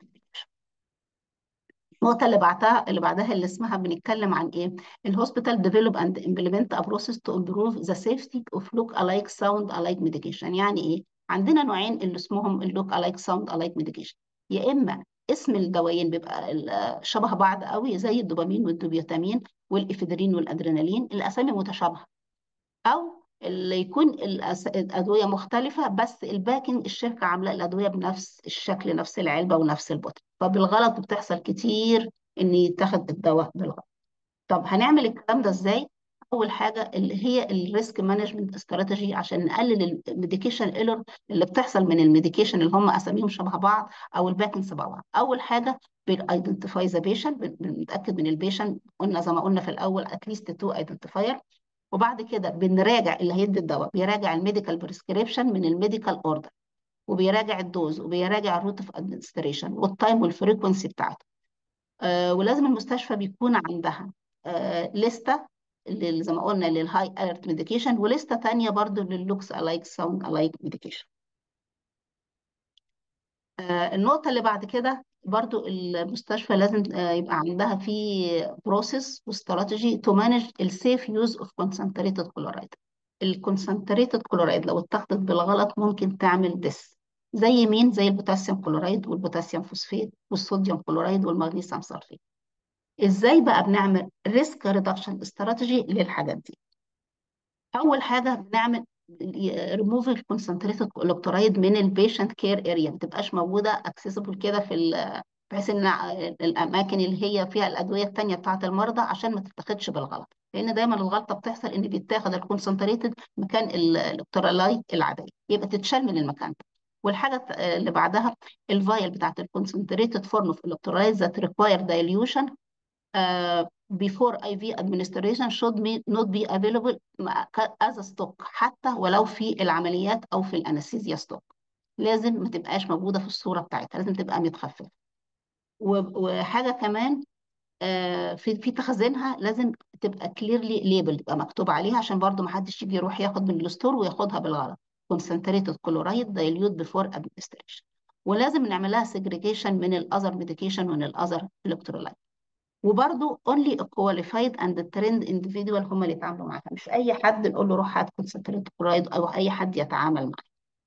النقطة اللي بعدها اللي بعدها اللي اسمها بنتكلم عن ايه؟ الهوسبيتال ديفلوب اند امبلمنت ا بروسيس تو امبروف ذا سيفتي اوف لوك الايك ساوند الايك ميديكيشن يعني ايه؟ عندنا نوعين اللي اسمهم اللوك الايك ساوند الايك ميديكيشن يا اما اسم الدوايين بيبقى ال- شبه بعض قوي زي الدوبامين والدوبيوتامين والافيدرين والادرينالين الاسامي متشابهه او اللي يكون الأس- الادويه مختلفه بس الباكنج الشركه عامله الادويه بنفس الشكل نفس العلبه ونفس البطن فبالغلط بتحصل كتير ان يتاخد الدواء بالغلط طب هنعمل الكلام ده ازاي اول حاجه اللي هي الريسك مانجمنت استراتيجي عشان نقلل الميديكيشن ايرور اللي بتحصل من الميديكيشن اللي هم اساميهم شبه بعض او الباكنج شبه بعض اول حاجه بنايدنتيفاي ذا بيشنت بنتاكد من البيشنت قلنا زي ما قلنا في الاول اتليست تو ايدنتيفاير وبعد كده بنراجع اللي هيدي الدواء بيراجع الميديكال بريسكريبشن من الميديكال اوردر وبيراجع الدوز وبيراجع الروت اوف ادمنستريشن والتايم والفريكونسي بتاعته آه ولازم المستشفى بيكون عندها آه لستة لل- زي ما قلنا للهاي اليرت ميديكيشن ولستة تانية برضو لللوكس الايك ساوند الايك ميديكيشن آه، النقطة اللي بعد كده برضو المستشفى لازم آه، يبقى عندها في بروسيس واستراتيجي تو مانج السيف يوز اوف كونسنتريتد كلورايد الكونسنتريتد كلورايد لو اتاخدت بالغلط ممكن تعمل ديس زي مين زي البوتاسيوم كلورايد والبوتاسيوم فوسفات والصوديوم كلورايد والمغنيسيوم صلفات ازاي بقى بنعمل ريسك ريدكشن استراتيجي للحاجات دي اول حاجه بنعمل ريموف الكونسنتريتد الكترولايت من البيشنت كير اريا ما تبقاش موجوده اكسسبل كده في ال- بحيث ان الاماكن اللي هي فيها الادويه التانيه بتاعه المرضى عشان ما تتاخدش بالغلط لان دايما الغلطه بتحصل ان بيتاخد الكونسنتريتد مكان ال- الالكترولايت العاديه يبقى تتشال من المكان ده والحاجه اللي بعدها الفايل بتاعت الكونسنتريتد فورم اوف الكترولايت ذات ريكواير دايليوشن uh, before IV administration should be- not be available as a stock حتى ولو في العمليات أو في الأنستيزيا ستوك لازم ما تبقاش موجودة في الصورة بتاعتها لازم تبقى متخففة و- وحاجة كمان آه، في في تخزينها لازم تبقى كليرلي ليبل يبقى مكتوب عليها عشان برضو ما حدش يجي يروح ياخد من الستور وياخدها بالغلط concentrated chloride dilute before administration ولازم نعمل لها segregation من الاذر ميديكيشن ومن الاذر electrolyte وبرضو only a qualified and trained individual هم اللي يتعاملوا معاها مش اي حد نقول له روح هات concentrated chloride او اي حد يتعامل معاه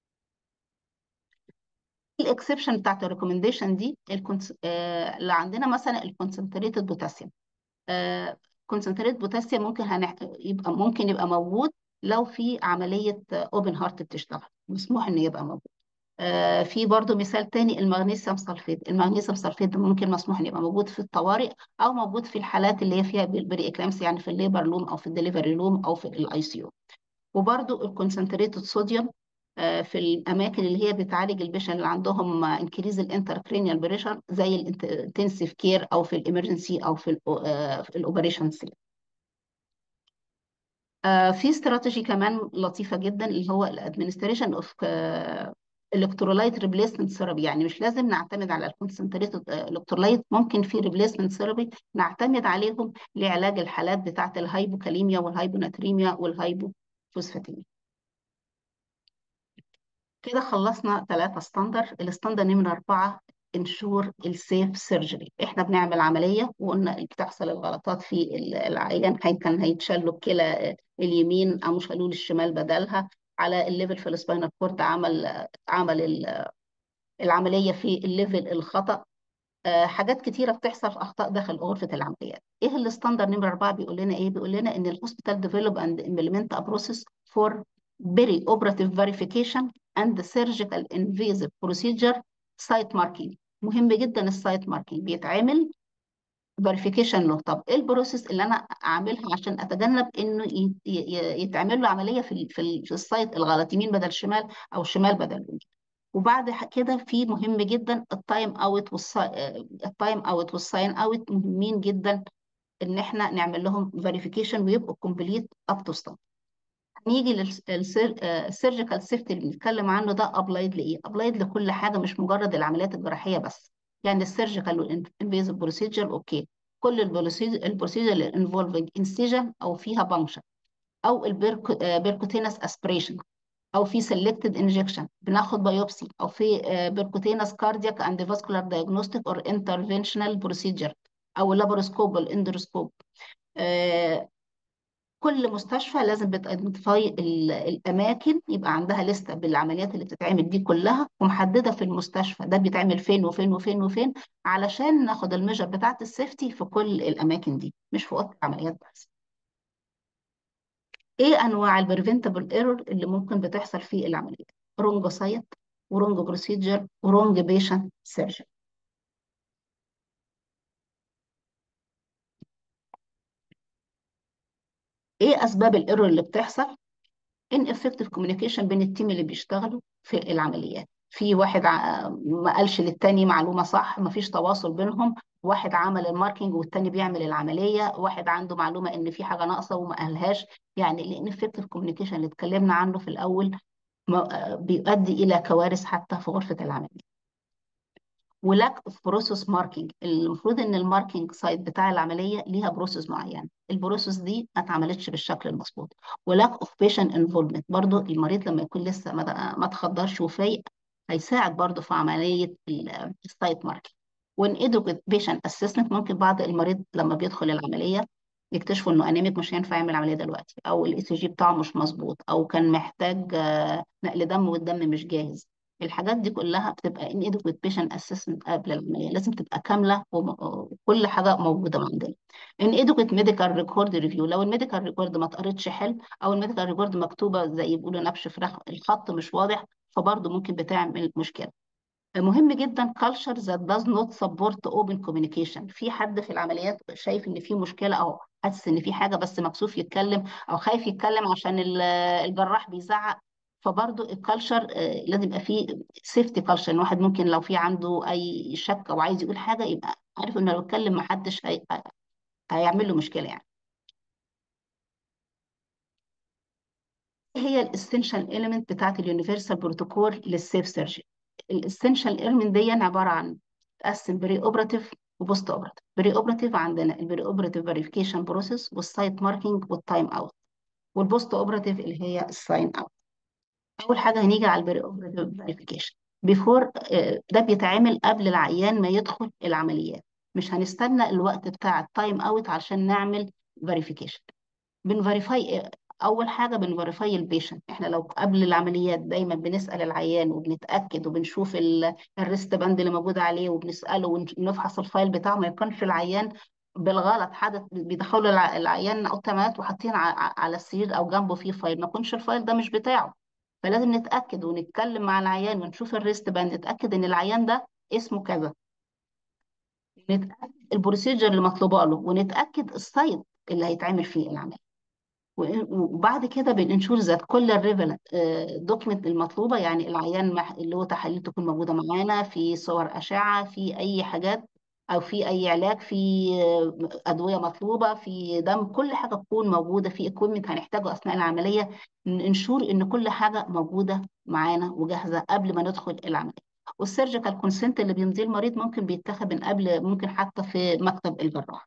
الاكسبشن بتاعت الريكومنديشن دي الكونس... آه اللي عندنا مثلا الكونسنتريتد بوتاسيوم كونسنتريت بوتاسيوم ممكن هنح... يبقى ممكن يبقى موجود لو في عملية اوبن هارت بتشتغل مسموح انه يبقى موجود آه في برضو مثال تاني المغنيسيوم سلفيت المغنيسيوم سلفيت ده ممكن مسموح ان يبقى موجود في الطوارئ او موجود في الحالات اللي هي فيها بري اكلامس يعني في الليبر لوم او في الدليفري لوم او في الاي سي يو وبرضو الكونسنتريتد صوديوم آه، في الاماكن اللي هي بتعالج البيشن اللي عندهم انكريز الانتركرينيال بريشر زي الانتنسيف كير او في الامرجنسي او في الاوبريشن في استراتيجي كمان لطيفه جدا اللي هو الادمنستريشن اوف الكترولايت ريبليسمنت ثيرابي يعني مش لازم نعتمد على الكونسنتريتد الكترولايت ممكن في ريبليسمنت ثيرابي نعتمد عليهم لعلاج الحالات بتاعه الهايبوكاليميا والهايبوناتريميا والهايبوفوسفاتيميا كده خلصنا ثلاثة ستاندر الستاندر نمرة أربعة انشور السيف سيرجري احنا بنعمل عملية وقلنا بتحصل الغلطات في ال- العيان كان كان هيتشال له الكلى اليمين قاموا شالوا له الشمال بدلها على الليفل في السباينال كورد عمل عمل ال- العملية في الليفل الخطأ آه، حاجات كتيرة بتحصل في أخطاء داخل غرفة العمليات. إيه الستاندر نمرة أربعة بيقول لنا إيه؟ بيقول لنا إن الهوسبيتال ديفلوب أند implement a process for perioperative verification and surgical invasive procedure site marking. مهم جدا السايت ماركينج بيتعمل فيريفيكيشن له طب ايه البروسيس اللي انا اعملها عشان اتجنب انه ي- ي- يتعمل له عمليه في ال- في ال- في السايت الغلط يمين بدل شمال او شمال بدل يمين وبعد ح- كده في مهم جدا التايم اوت التايم اوت والساين اوت مهمين جدا ان احنا نعمل لهم فيريفيكيشن ويبقوا كومبليت اب تو ستاند نيجي للسيرجيكال سيفتي اللي بنتكلم عنه ده ابلايد لايه؟ ابلايد لكل حاجه مش مجرد العمليات الجراحيه بس يعني السيرجيكال والانفيزيف بروسيجر اوكي كل البروسيجر اللي انفولفنج انسيجن او فيها بانكشن او البيركوتينس اسبريشن او في سيلكتد انجكشن بناخد بايوبسي او في بيركوتينس كاردياك اند فاسكولار دايجنوستيك اور انترفنشنال بروسيجر او اللابروسكوب والاندروسكوب كل مستشفى لازم بتايدنتيفاي الاماكن يبقى عندها لسته بالعمليات اللي بتتعمل دي كلها ومحدده في المستشفى ده بيتعمل فين وفين وفين وفين علشان ناخد الميجر بتاعه السيفتي في كل الاماكن دي مش في اوضه العمليات بس ايه انواع البريفنتبل ايرور اللي ممكن بتحصل في العمليات رونج سايت ورونج بروسيجر ورونج بيشنت سيرجري ايه اسباب الايرور اللي بتحصل ان افكتيف كوميونيكيشن بين التيم اللي بيشتغلوا في العمليات في واحد ع- ما قالش للتاني معلومه صح ما فيش تواصل بينهم واحد عمل الماركينج والتاني بيعمل العمليه واحد عنده معلومه ان في حاجه ناقصه وما قالهاش يعني لان افكتيف كوميونيكيشن اللي اتكلمنا عنه في الاول ما- بيؤدي الى كوارث حتى في غرفه العمليه ولاك اوف بروسيس ماركينج المفروض ان الماركينج سايت بتاع العمليه ليها بروسيس معين البروسيس دي ما اتعملتش بالشكل المظبوط ولاك اوف بيشنت انفولفمنت برضو المريض لما يكون لسه ما ما اتخدرش وفايق هيساعد برضو في عمليه السايت ماركت وان ايدوكيت بيشنت اسسمنت ممكن بعض المريض لما بيدخل العمليه يكتشفوا انه انيميك مش هينفع يعمل عمليه دلوقتي او الاي سي جي بتاعه مش مظبوط او كان محتاج آه، نقل دم والدم مش جاهز الحاجات دي كلها بتبقى ان ايدوكيت بيشنت اسسمنت قبل العمليه لازم تبقى كامله وم- وكل حاجه موجوده عندنا ان ايدوكيت ميديكال ريكورد ريفيو لو الميديكال ريكورد ما اتقرتش حلو او الميديكال ريكورد مكتوبه زي بيقولوا نبش فراخ الخط مش واضح فبرضه ممكن بتعمل مشكله مهم جدا culture that does not support open communication في حد في العمليات شايف ان في مشكله او حاسس ان في حاجه بس مكسوف يتكلم او خايف يتكلم عشان ال- الجراح بيزعق فبرضه الكالتشر لازم يبقى فيه سيفتي كالتشر ان واحد ممكن لو في عنده اي شك او عايز يقول حاجه يبقى عارف انه لو اتكلم محدش هي... هيعمل له مشكله يعني إيه هي الاسينشال ايليمنت بتاعت اليونيفرسال بروتوكول للسيف سيرجري الاسينشال ايليمنت دي عباره عن تقسم بري اوبراتيف وبوست اوبراتيف بري اوبراتيف عندنا البري اوبراتيف فيريفيكيشن بروسيس والسايت ماركينج والتايم اوت والبوست اوبراتيف اللي هي الساين اوت اول حاجه هنيجي على البري اوبراتيف فيريفيكيشن بيفور ده بيتعمل قبل العيان ما يدخل العمليات مش هنستنى الوقت بتاع التايم اوت عشان نعمل فيريفيكيشن بنفيريفاي اول حاجه بنفيريفاي البيشنت احنا لو قبل العمليات دايما بنسال العيان وبنتاكد وبنشوف ال- الريست باند اللي موجود عليه وبنساله ونفحص الفايل بتاعه ما يكونش العيان بالغلط حدث بيدخلوا الع- العيان اوتومات وحاطين ع- على السرير او جنبه فيه فايل ما يكونش الفايل ده مش بتاعه فلازم نتاكد ونتكلم مع العيان ونشوف الريست باند نتاكد ان العيان ده اسمه كذا نتاكد البروسيجر اللي مطلوبه له ونتاكد السايت اللي هيتعمل فيه العمليه وبعد كده بننشور ذات كل الريفلنت دوكيمنت المطلوبه يعني العيان مح- اللي هو تحاليل تكون موجوده معانا في صور اشعه في اي حاجات او في اي علاج في آه، ادويه مطلوبه في دم كل حاجه تكون موجوده في اكويبمنت هنحتاجه اثناء العمليه ننشور ان كل حاجه موجوده معانا وجاهزه قبل ما ندخل العمليه والسيرجيكال كونسنت اللي بيمضيه المريض ممكن بيتاخد من قبل ممكن حتى في مكتب الجراح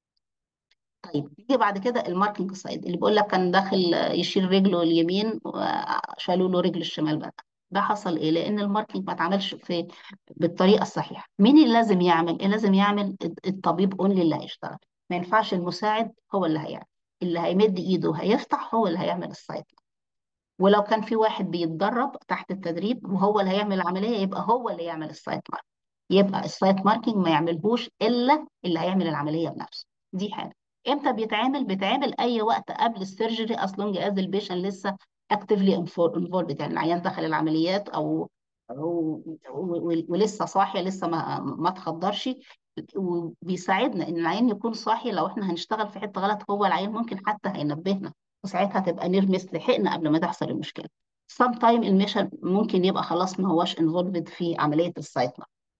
طيب يجي بعد كده الماركينج سايد اللي بيقول لك كان داخل يشيل رجله اليمين وشالوا له رجل الشمال بقى ده حصل ايه لان الماركينج ما اتعملش في بالطريقه الصحيحه مين اللي لازم يعمل اللي لازم يعمل الطبيب اونلي اللي هيشتغل ما ينفعش المساعد هو اللي هيعمل اللي هيمد ايده هيفتح هو اللي هيعمل السايد ولو كان في واحد بيتدرب تحت التدريب وهو اللي هيعمل العمليه يبقى هو اللي يعمل السايت مارك يبقى السايت ماركينج ما يعملهوش الا اللي هيعمل العمليه بنفسه دي حاجه امتى بيتعمل بيتعمل اي وقت قبل السيرجري اصلا جهاز البيشن لسه اكتفلي انفولد يعني العيان دخل العمليات او او و- ولسه صاحي لسه ما ما اتخدرش وبيساعدنا ان العيان يكون صاحي لو احنا هنشتغل في حته غلط هو العيان ممكن حتى هينبهنا وساعتها تبقى نرمس لحقنا قبل ما تحصل المشكله سام تايم الميشن ممكن يبقى خلاص ما هوش انفولفد في عمليه السايت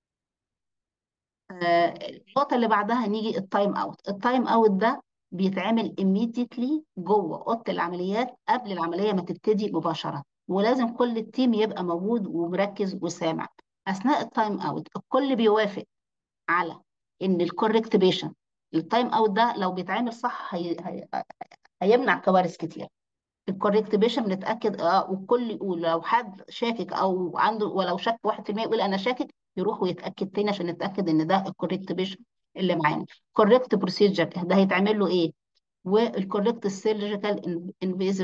آه، النقطة اللي بعدها نيجي التايم اوت التايم اوت ده بيتعمل immediately جوه اوضه العمليات قبل العمليه ما تبتدي مباشره ولازم كل التيم يبقى موجود ومركز وسامع اثناء التايم اوت الكل بيوافق على ان الكوركت بيشن التايم اوت ده لو بيتعمل صح هي... هي... هيمنع كوارث كتير الكوريكت بيشن بنتاكد اه والكل يقول لو حد شاكك او عنده ولو شك 1% يقول انا شاكك يروح ويتاكد تاني عشان نتاكد ان ده الكوريكت بيشن اللي معانا كوريكت بروسيجر ده هيتعمل له ايه والكوريكت سيرجيكال انفيزيف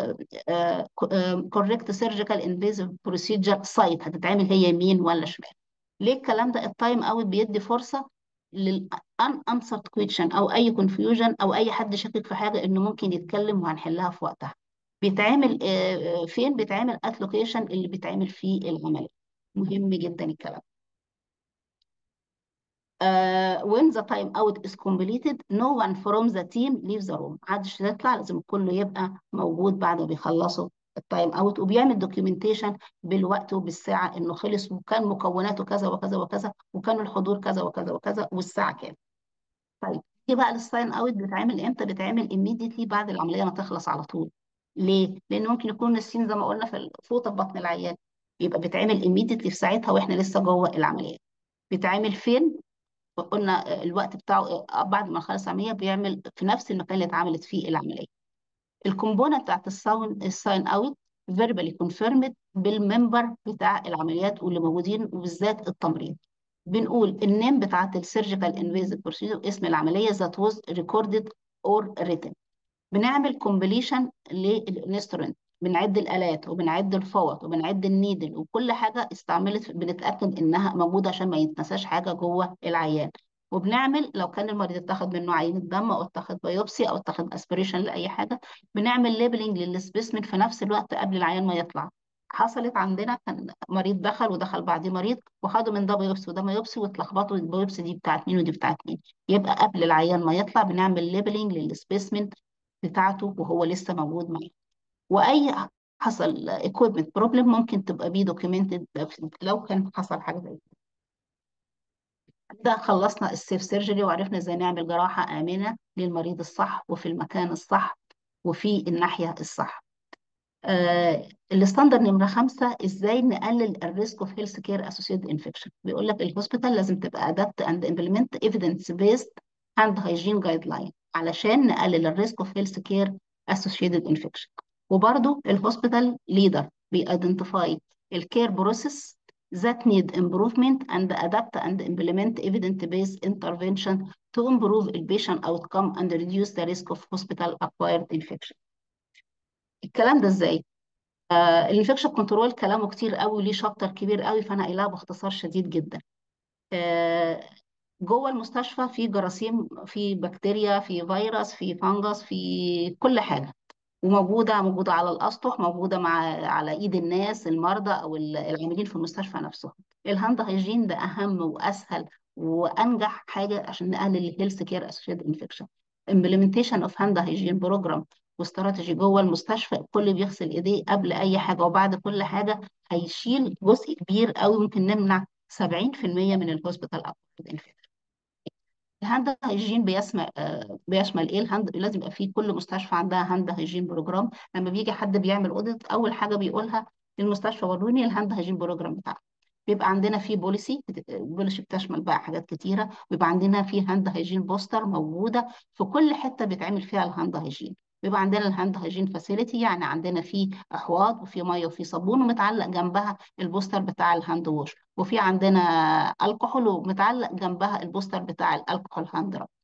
كوريكت سيرجيكال انفيزيف بروسيجر سايت هتتعمل هي يمين ولا شمال ليه الكلام ده التايم اوت بيدي فرصه لل unanswered question او اي confusion او اي حد شاكك في حاجه انه ممكن يتكلم وهنحلها في وقتها بيتعمل آه، آه، فين بيتعمل at location اللي بيتعمل فيه العمليه مهم جدا الكلام آه، when the time out is completed no one from the team leaves the room محدش يطلع لازم كله يبقى موجود بعد ما بيخلصوا التايم اوت وبيعمل دوكيومنتيشن بالوقت وبالساعه انه خلص وكان مكوناته كذا وكذا وكذا وكان الحضور كذا وكذا وكذا والساعه كام طيب دي بقى الساين اوت بتتعمل امتى بتتعمل immediately بعد العمليه ما تخلص على طول ليه لان ممكن يكون السين زي ما قلنا في الفوطه في بطن العيان يبقى بتتعمل immediately في ساعتها واحنا لسه جوه العمليه بيتعمل فين قلنا الوقت بتاعه بعد ما خلص العمليه بيعمل في نفس المكان اللي اتعملت فيه العمليه الكومبوننت بتاعت الساين الساين اوت فيربالي كونفيرمد بالممبر بتاع العمليات واللي موجودين وبالذات التمريض بنقول النيم بتاعت السيرجيكال انفيزيف بروسيجر اسم العمليه ذات واز ريكوردد اور written بنعمل كومبليشن للانسترومنت بنعد الالات وبنعد الفوط وبنعد النيدل وكل حاجه استعملت بنتاكد انها موجوده عشان ما يتنساش حاجه جوه العيان وبنعمل لو كان المريض اتاخد منه عينه دم او اتاخد بايوبسي او اتاخد اسبريشن لاي حاجه بنعمل ليبلنج للسبيسمن في نفس الوقت قبل العيان ما يطلع حصلت عندنا كان مريض دخل ودخل بعديه مريض وخدوا من ده بايوبسي وده بايوبسي واتلخبطوا البايوبسي دي بتاعت مين ودي بتاعت مين يبقى قبل العيان ما يطلع بنعمل ليبلنج للسبيسمن بتاعته وهو لسه موجود معانا واي حصل equipment problem ممكن تبقى بيه documented لو كان حصل حاجه زي كده ده خلصنا السيف سيرجري وعرفنا ازاي نعمل جراحه امنه للمريض الصح وفي المكان الصح وفي الناحيه الصح آه الستاندر نمرة خمسة ازاي نقلل الريسك اوف هيلث كير اسوسييتد انفكشن بيقول لك الهوسبيتال لازم تبقى ادابت اند امبلمنت ايفيدنس بيست هاند هايجين جايد لاين علشان نقلل الريسك اوف هيلث كير اسوسييتد انفكشن وبرضو الهوسبيتال ليدر بيidentiفy الكير بروسيس that need improvement and adapt and implement evidence-based intervention to improve the patient outcome and reduce the risk of hospital acquired infection. الكلام ده ازاي؟ آه الانفكشن كنترول كلامه كتير قوي وليه شابتر كبير قوي فانا قايلها باختصار شديد جدا. آه جوه المستشفى في جراثيم في بكتيريا في فيروس في فانجس في كل حاجه وموجوده موجوده على الاسطح موجوده مع على ايد الناس المرضى او العاملين في المستشفى نفسهم الهاند هايجين ده اهم واسهل وانجح حاجه عشان نقلل الهيلث كير اسوشيتد انفكشن implementation اوف هاند هايجين بروجرام واستراتيجي جوه المستشفى الكل بيغسل ايديه قبل اي حاجه وبعد كل حاجه هيشيل جزء كبير قوي ممكن نمنع 70% من الهوسبيتال اكوارد انفكشن الهاند هايجين بيشمل آه بيشمل ايه الهاند لازم يبقى في كل مستشفى عندها هاند هايجين بروجرام لما بيجي حد بيعمل اوديت اول حاجه بيقولها للمستشفى وروني الهاند هايجين بروجرام بتاعك بيبقى عندنا في بوليسي البوليسي بتشمل بقى حاجات كتيره ويبقى عندنا في هاند هايجين بوستر موجوده في كل حته بيتعمل فيها الهاند هايجين بيبقى عندنا الهاند هايجين فاسيلتي يعني عندنا في احواض وفي ميه وفي صابون ومتعلق جنبها البوستر بتاع الهاند ووش وفي عندنا الكحول ومتعلق جنبها البوستر بتاع الالكحول هاند راب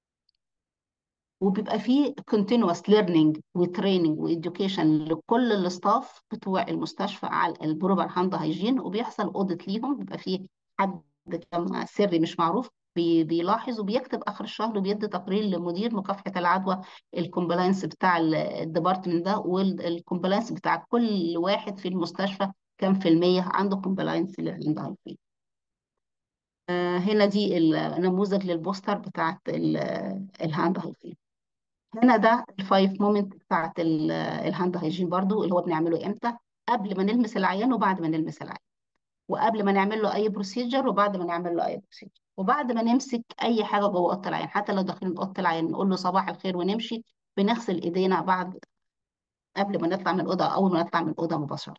وبيبقى فيه continuous learning وتريننج وإديوكيشن لكل الاستاف بتوع المستشفى على البروبر هاند هايجين وبيحصل اوديت ليهم بيبقى فيه حد كما سري مش معروف بي بيلاحظ وبيكتب اخر الشهر وبيدي تقرير لمدير مكافحه العدوى الكومبلاينس بتاع الديبارتمنت ده والكومبلاينس بتاع كل واحد في المستشفى كام في المية عنده كومبلاينس للهاند هايجين آه هنا دي النموذج للبوستر بتاعت الهاند هايجين هنا ده الفايف مومنت بتاعت الهاند هايجين برضو اللي هو بنعمله امتى قبل ما نلمس العيان وبعد ما نلمس العيان وقبل ما نعمل له اي بروسيجر وبعد ما نعمل له اي بروسيجر وبعد ما نمسك اي حاجه جوه اوضه العيان حتى لو داخلين اوضه العيان نقول له صباح الخير ونمشي بنغسل ايدينا بعد قبل ما نطلع من الاوضه اول ما نطلع من الاوضه مباشره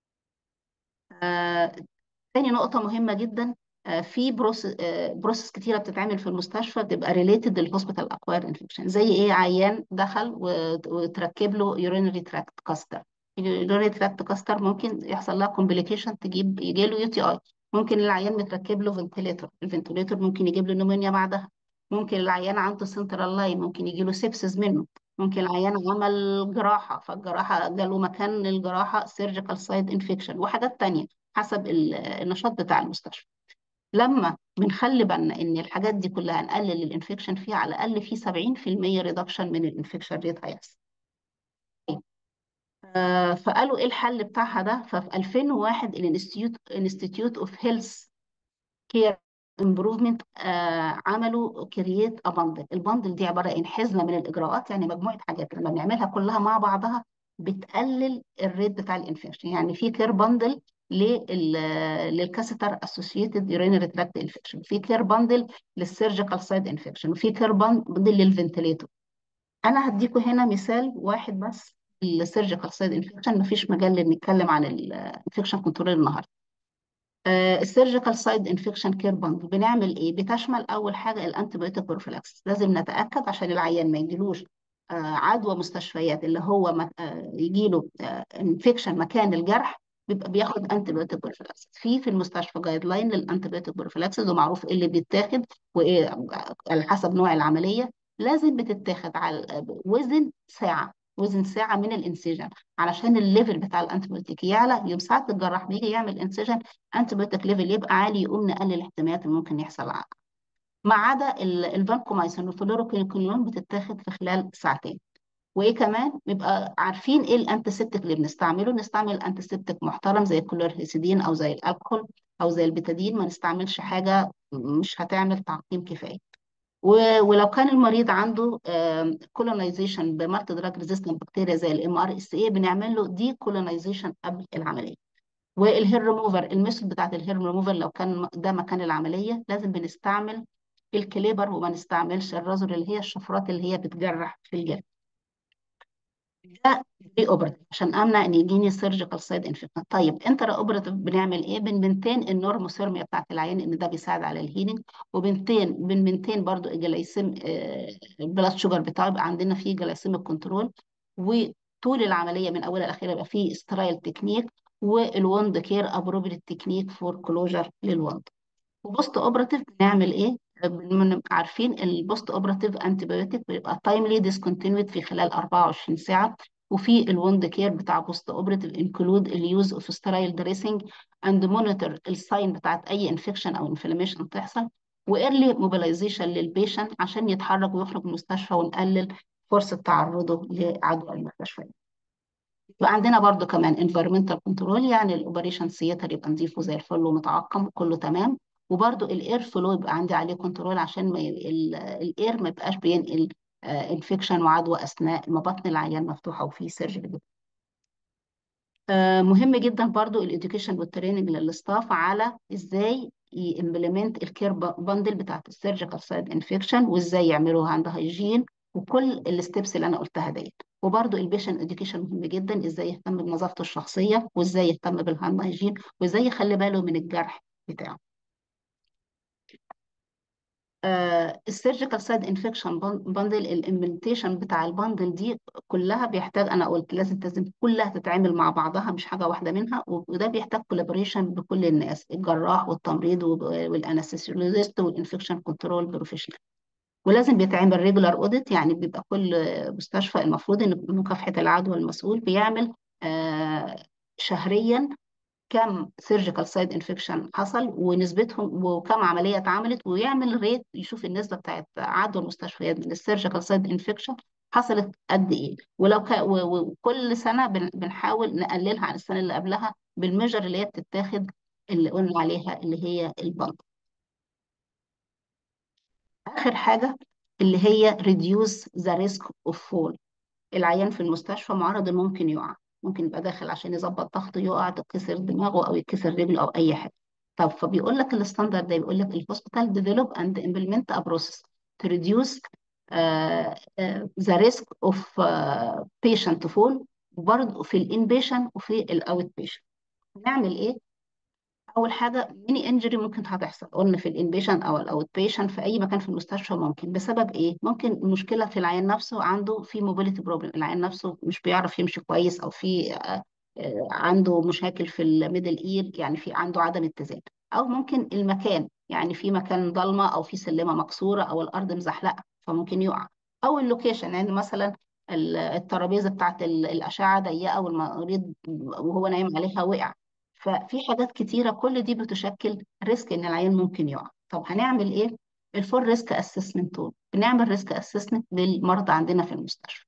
آه، تاني نقطه مهمه جدا آه، في بروسيس آه، بروسيس كتيره بتتعمل في المستشفى بتبقى ريليتد للهوسبيتال اكواير انفكشن زي ايه عيان دخل وتركب له يورينري تراكت كاستر اليورينري تراكت كاستر ممكن يحصل لها كومبليكيشن تجيب يجي له يو تي اي ممكن العيان متركب له فنتليتور الفنتليتور ممكن يجيب له نمونيا بعدها ممكن العيان عنده سنترال لاين ممكن يجي له سيبسز منه ممكن العيان عمل جراحه فالجراحه جاله مكان الجراحه سيرجيكال سايد انفكشن وحاجات تانية حسب النشاط بتاع المستشفى لما بنخلي بالنا ان الحاجات دي كلها نقلل الانفكشن فيها على الاقل في 70% ريدكشن من الانفكشن ريت هيحصل آه، فقالوا ايه الحل بتاعها ده ففي 2001 الانستيتيوت انستيتيوت اوف هيلث كير امبروفمنت عملوا كرييت ا بندل البندل دي عباره عن حزمه من الاجراءات يعني مجموعه حاجات لما بنعملها كلها مع بعضها بتقلل الريت بتاع الانفكشن يعني في كير بندل للكاسيتر اسوسييتد يورينري تراكت انفكشن في كير بندل للسيرجيكال سايد انفكشن وفي كير بندل للفنتليتور انا هديكم هنا مثال واحد بس السيرجيكال سايد انفكشن مفيش مجال نتكلم عن الانفكشن كنترول النهارده السيرجيكال سايد انفكشن كير بندل بنعمل ايه بتشمل اول حاجه الانتيبيوتيك بروفيلاكس لازم نتاكد عشان العيان ما يجيلوش عدوى مستشفيات اللي هو يجي له انفكشن مكان الجرح بيبقى بياخد انتي بايوتيك بروفيلاكسس في في المستشفى جايد لاين للانتي بايوتيك بروفيلاكسس ومعروف ايه اللي بيتاخد وايه على حسب نوع العمليه لازم بتتاخد على وزن ساعه وزن ساعه من الانسجن علشان الليفل بتاع الانتيبيوتيك يعلى يوم ساعه الجراح بيجي يعمل انسجن انتيبيوتيك ليفل يبقى عالي يقوم نقلل الاحتمالات اللي ممكن يحصل ما عدا الفانكومايسين والفلوروكينولون بتتاخد في خلال ساعتين وايه كمان نبقى عارفين ايه الانتيسبتيك اللي بنستعمله نستعمل انتيسبتيك محترم زي الكلورهيسيدين او زي الالكحول او زي البيتادين ما نستعملش حاجه مش هتعمل تعقيم كفايه ولو كان المريض عنده كولونايزيشن بمالتي دراج ريزيستنت بكتيريا زي الام ار اس اي بنعمل له دي كولونايزيشن قبل العمليه والهير ريموفر الميثود بتاعت الهير ريموفر لو كان ده مكان العمليه لازم بنستعمل الكليبر وما نستعملش الرازور اللي هي الشفرات اللي هي بتجرح في الجلد ده بري اوبرتيف عشان امنع ان يجيني سيرجيكال سايد انفكشن طيب انترا اوبرتيف بنعمل ايه بنبنتين النورموثيرميا بتاعت العين ان ده بيساعد على الهيلينج وبنتين بنبنتين برضو الجلايسيم البلاد شوجر بتاعه يبقى عندنا فيه جلايسيميك كنترول وطول العمليه من اولها لاخرها يبقى فيه سترايل تكنيك والوند كير ابروبريت تكنيك فور كلوجر للوند وبوست اوبرتيف بنعمل ايه بنبقى عارفين البوست اوبراتيف انتي بايوتيك بيبقى تايملي ديسكونتينيود في خلال 24 ساعه وفي الوند كير بتاع بوست اوبراتيف انكلود اليوز اوف سترايل دريسنج اند مونيتور الساين بتاعت اي انفكشن او انفلاميشن تحصل وايرلي موبيلايزيشن للبيشنت عشان يتحرك ويخرج من المستشفى ونقلل فرصه تعرضه لعدوى المستشفيات. يبقى عندنا برضو كمان environmental كنترول يعني الاوبريشن سيتر يبقى نظيفه زي الفل ومتعقم كله تمام وبرده الاير فلو يبقى عندي عليه كنترول عشان ما الاير ما يبقاش بينقل انفكشن وعدوى اثناء ما بطن العيان مفتوحه وفي سيرجري مهم جدا برضو الاديوكيشن والتريننج للستاف على ازاي يمبلمنت الكير باندل بتاعت السيرجيكال سايد انفكشن وازاي يعملوها عند هايجين وكل الستبس اللي انا قلتها ديت وبرضو البيشن اديوكيشن مهم جدا ازاي يهتم بنظافته الشخصيه وازاي يهتم بالهاند هايجين وازاي يخلي باله من الجرح بتاعه السيرجيكال سايد انفكشن باندل الامبلمنتيشن بتاع الباندل دي كلها بيحتاج انا قلت لازم لازم كلها تتعامل مع بعضها مش حاجه واحده منها وده بيحتاج كولابوريشن بكل الناس الجراح والتمريض والانستيزيولوجيست والانفكشن كنترول بروفيشنال ولازم بيتعمل ريجولار اوديت يعني بيبقى كل مستشفى المفروض ان مكافحه العدوى المسؤول بيعمل شهريا كم سيرجيكال سايد انفكشن حصل ونسبتهم وكم عمليه اتعملت ويعمل ريت يشوف النسبه بتاعت عدوى المستشفيات من السيرجيكال سايد انفكشن حصلت قد ايه ولو ك... وكل سنه بن... بنحاول نقللها عن السنه اللي قبلها بالميجر اللي هي بتتاخد اللي قلنا عليها اللي هي البند اخر حاجه اللي هي reduce the risk of fall العيان في المستشفى معرض انه ممكن يقع ممكن يبقى داخل عشان يظبط ضغطه يقع تتكسر دماغه او يتكسر رجله او اي حاجه طب فبيقول لك الستاندرد ده بيقول لك الهوسبيتال ديفلوب اند امبلمنت ا بروسيس تو ريديوس ذا ريسك اوف بيشنت فول وبرضه في الان بيشنت وفي الاوت بيشنت نعمل ايه اول حاجه ميني انجري ممكن هتحصل قلنا في الانبيشن او الاوت بيشن في اي مكان في المستشفى ممكن بسبب ايه ممكن المشكله في العيان نفسه عنده في موبيليتي بروبلم العيان نفسه مش بيعرف يمشي كويس او في عنده مشاكل في الميدل اير يعني في عنده عدم اتزان او ممكن المكان يعني في مكان ضلمه او في سلمه مكسوره او الارض مزحلقه فممكن يقع او اللوكيشن يعني مثلا الترابيزه بتاعت الاشعه ضيقه والمريض وهو نايم عليها وقع ففي حاجات كتيرة كل دي بتشكل ريسك إن العيان ممكن يقع طب هنعمل إيه؟ الفول ريسك اسسمنت تول بنعمل ريسك اسسمنت للمرضى عندنا في المستشفى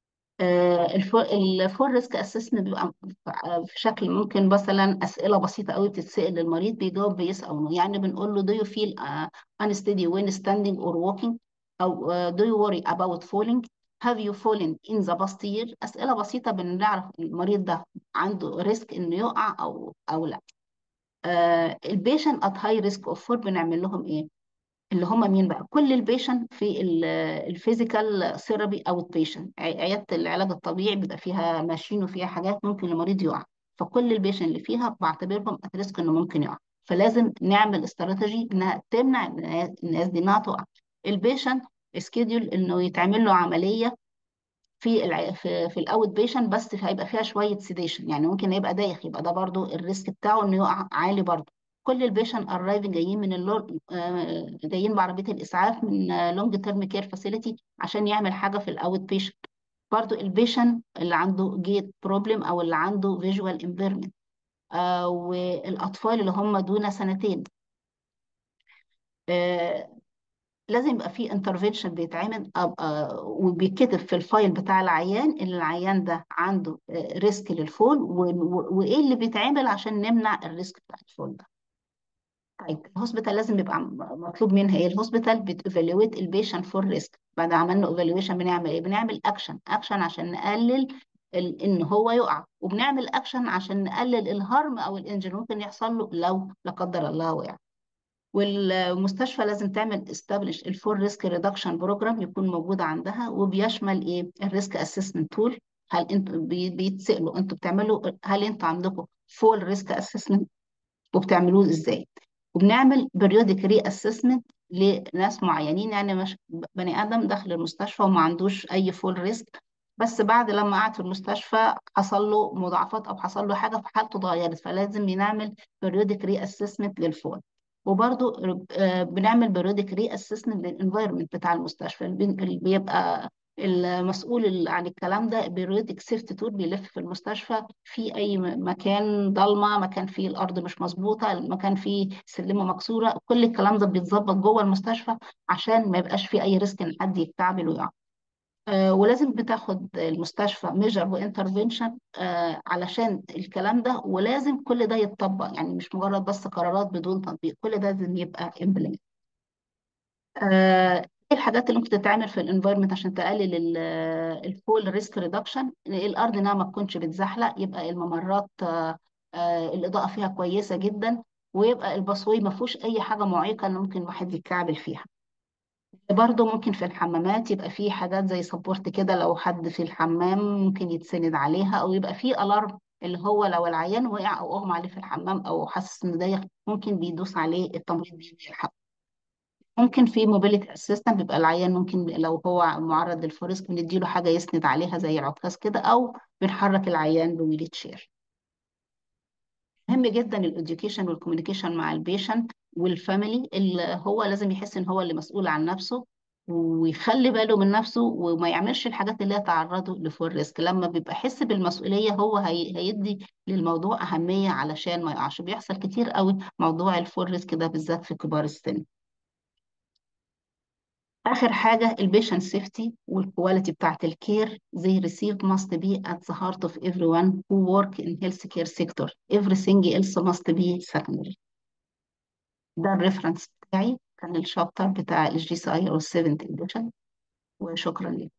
الفول ريسك اسسمنت بيبقى في شكل ممكن مثلا اسئله بسيطه قوي بتتسال للمريض بيجاوب بيس او نو يعني بنقول له do you feel uh, unsteady when standing or walking او uh, do you worry about falling have you fallen in the past year اسئله بسيطه بنعرف المريض ده عنده ريسك انه يقع او او لا البيشنت ات هاي ريسك اوف فول بنعمل لهم ايه اللي هم مين بقى كل البيشنت في الفيزيكال ثيرابي اوت بيشنت عياده العلاج الطبيعي بيبقى فيها ماشين وفيها حاجات ممكن المريض يقع فكل البيشنت اللي فيها بعتبرهم ات ريسك انه ممكن يقع فلازم نعمل استراتيجي انها تمنع الناس دي انها تقع البيشنت سكيدول انه يتعمل له عمليه في الع... في, في الاوت بيشنت بس هيبقى فيها شويه سيديشن يعني ممكن يبقى دايخ يبقى ده برضو الريسك بتاعه انه يقع عالي برضو كل البيشنت ارايفنج جايين من اللور آه، جايين بعربيه الاسعاف من لونج تيرم كير فاسيلتي عشان يعمل حاجه في الاوت بيشنت برضو البيشنت اللي عنده جيت بروبلم او اللي عنده فيجوال امبيرمنت آه والاطفال اللي هم دون سنتين آه لازم يبقى في انترفنشن بيتعمل آه وبيتكتب في الفايل بتاع العيان ان العيان ده عنده ريسك للفول وايه اللي بيتعمل عشان نمنع الريسك بتاع الفول ده طيب الهوسبيتال لازم يبقى مطلوب منها ايه الهوسبيتال بتيفالويت البيشنت فور ريسك بعد عملنا ايفالويشن بنعمل ايه بنعمل اكشن اكشن عشان نقلل ال- ان هو يقع وبنعمل اكشن عشان نقلل الهرم او الانجن ممكن يحصل له لو لا قدر الله وقع والمستشفى لازم تعمل استابلش الفول ريسك ريدكشن بروجرام يكون موجود عندها وبيشمل ايه الريسك اسسمنت تول هل انتوا بي- بيتسالوا انتوا بتعملوا هل انتوا عندكم فول ريسك اسسمنت وبتعملوه ازاي وبنعمل بريودك ري اسسمنت لناس معينين يعني مش بني ادم دخل المستشفى وما عندوش اي فول ريسك بس بعد لما قعد في المستشفى حصل له مضاعفات او حصل له حاجه في حالته اتغيرت فلازم بنعمل بريودك ري اسسمنت للفول وبرضو آه، بنعمل بريودك ري اسسمنت للانفايرمنت بتاع المستشفى اللي بي- اللي بيبقى المسؤول ال- عن الكلام ده بيريودك سيفتي تور بيلف في المستشفى في اي م- مكان ضلمه مكان فيه الارض مش مظبوطه المكان فيه سلمه مكسوره كل الكلام ده بيتظبط جوه المستشفى عشان ما يبقاش فيه اي ريسك ان حد يتكعبل ويقع آه، ولازم بتاخد المستشفى ميجر وانترفنشن علشان الكلام ده ولازم كل ده يتطبق يعني مش مجرد بس قرارات بدون تطبيق كل ده لازم يبقى implement آه، ايه الحاجات اللي ممكن تتعمل في الانفايرمنت عشان تقلل الفول ريسك ريدكشن الارض انها ما تكونش بتزحلق يبقى الممرات آه، آه، الاضاءه فيها كويسه جدا ويبقى البصوي ما فيهوش اي حاجه معيقه ان ممكن الواحد يتكعبل فيها برضه ممكن في الحمامات يبقى فيه حاجات زي سبورت كده لو حد في الحمام ممكن يتسند عليها او يبقى فيه الارم اللي هو لو العيان وقع او اغمى عليه في الحمام او حاسس انه ضايق ممكن بيدوس عليه التمريض بيجي يلحقه ممكن في موبيليتي اسيستنت بيبقى العيان ممكن لو هو معرض للفورسك بنديله حاجه يسند عليها زي العكاز كده او بنحرك العيان بويليت شير مهم جدا الاديوكيشن والكوميونيكيشن مع البيشنت والفاميلي اللي هو لازم يحس ان هو اللي مسؤول عن نفسه ويخلي باله من نفسه وما يعملش الحاجات اللي هي تعرضه لفول ريسك لما بيبقى حس بالمسؤولية هو هي... هيدي للموضوع أهمية علشان ما يقعش بيحصل كتير قوي موضوع الفول ريسك ده بالذات في كبار السن آخر حاجة البيشنت سيفتي والكواليتي بتاعت الكير they received must be at the heart of everyone who work in healthcare sector everything else must be secondary ده الريفرنس بتاعي كان الشابتر بتاع الجي سي اي او 7 اديشن وشكرا لك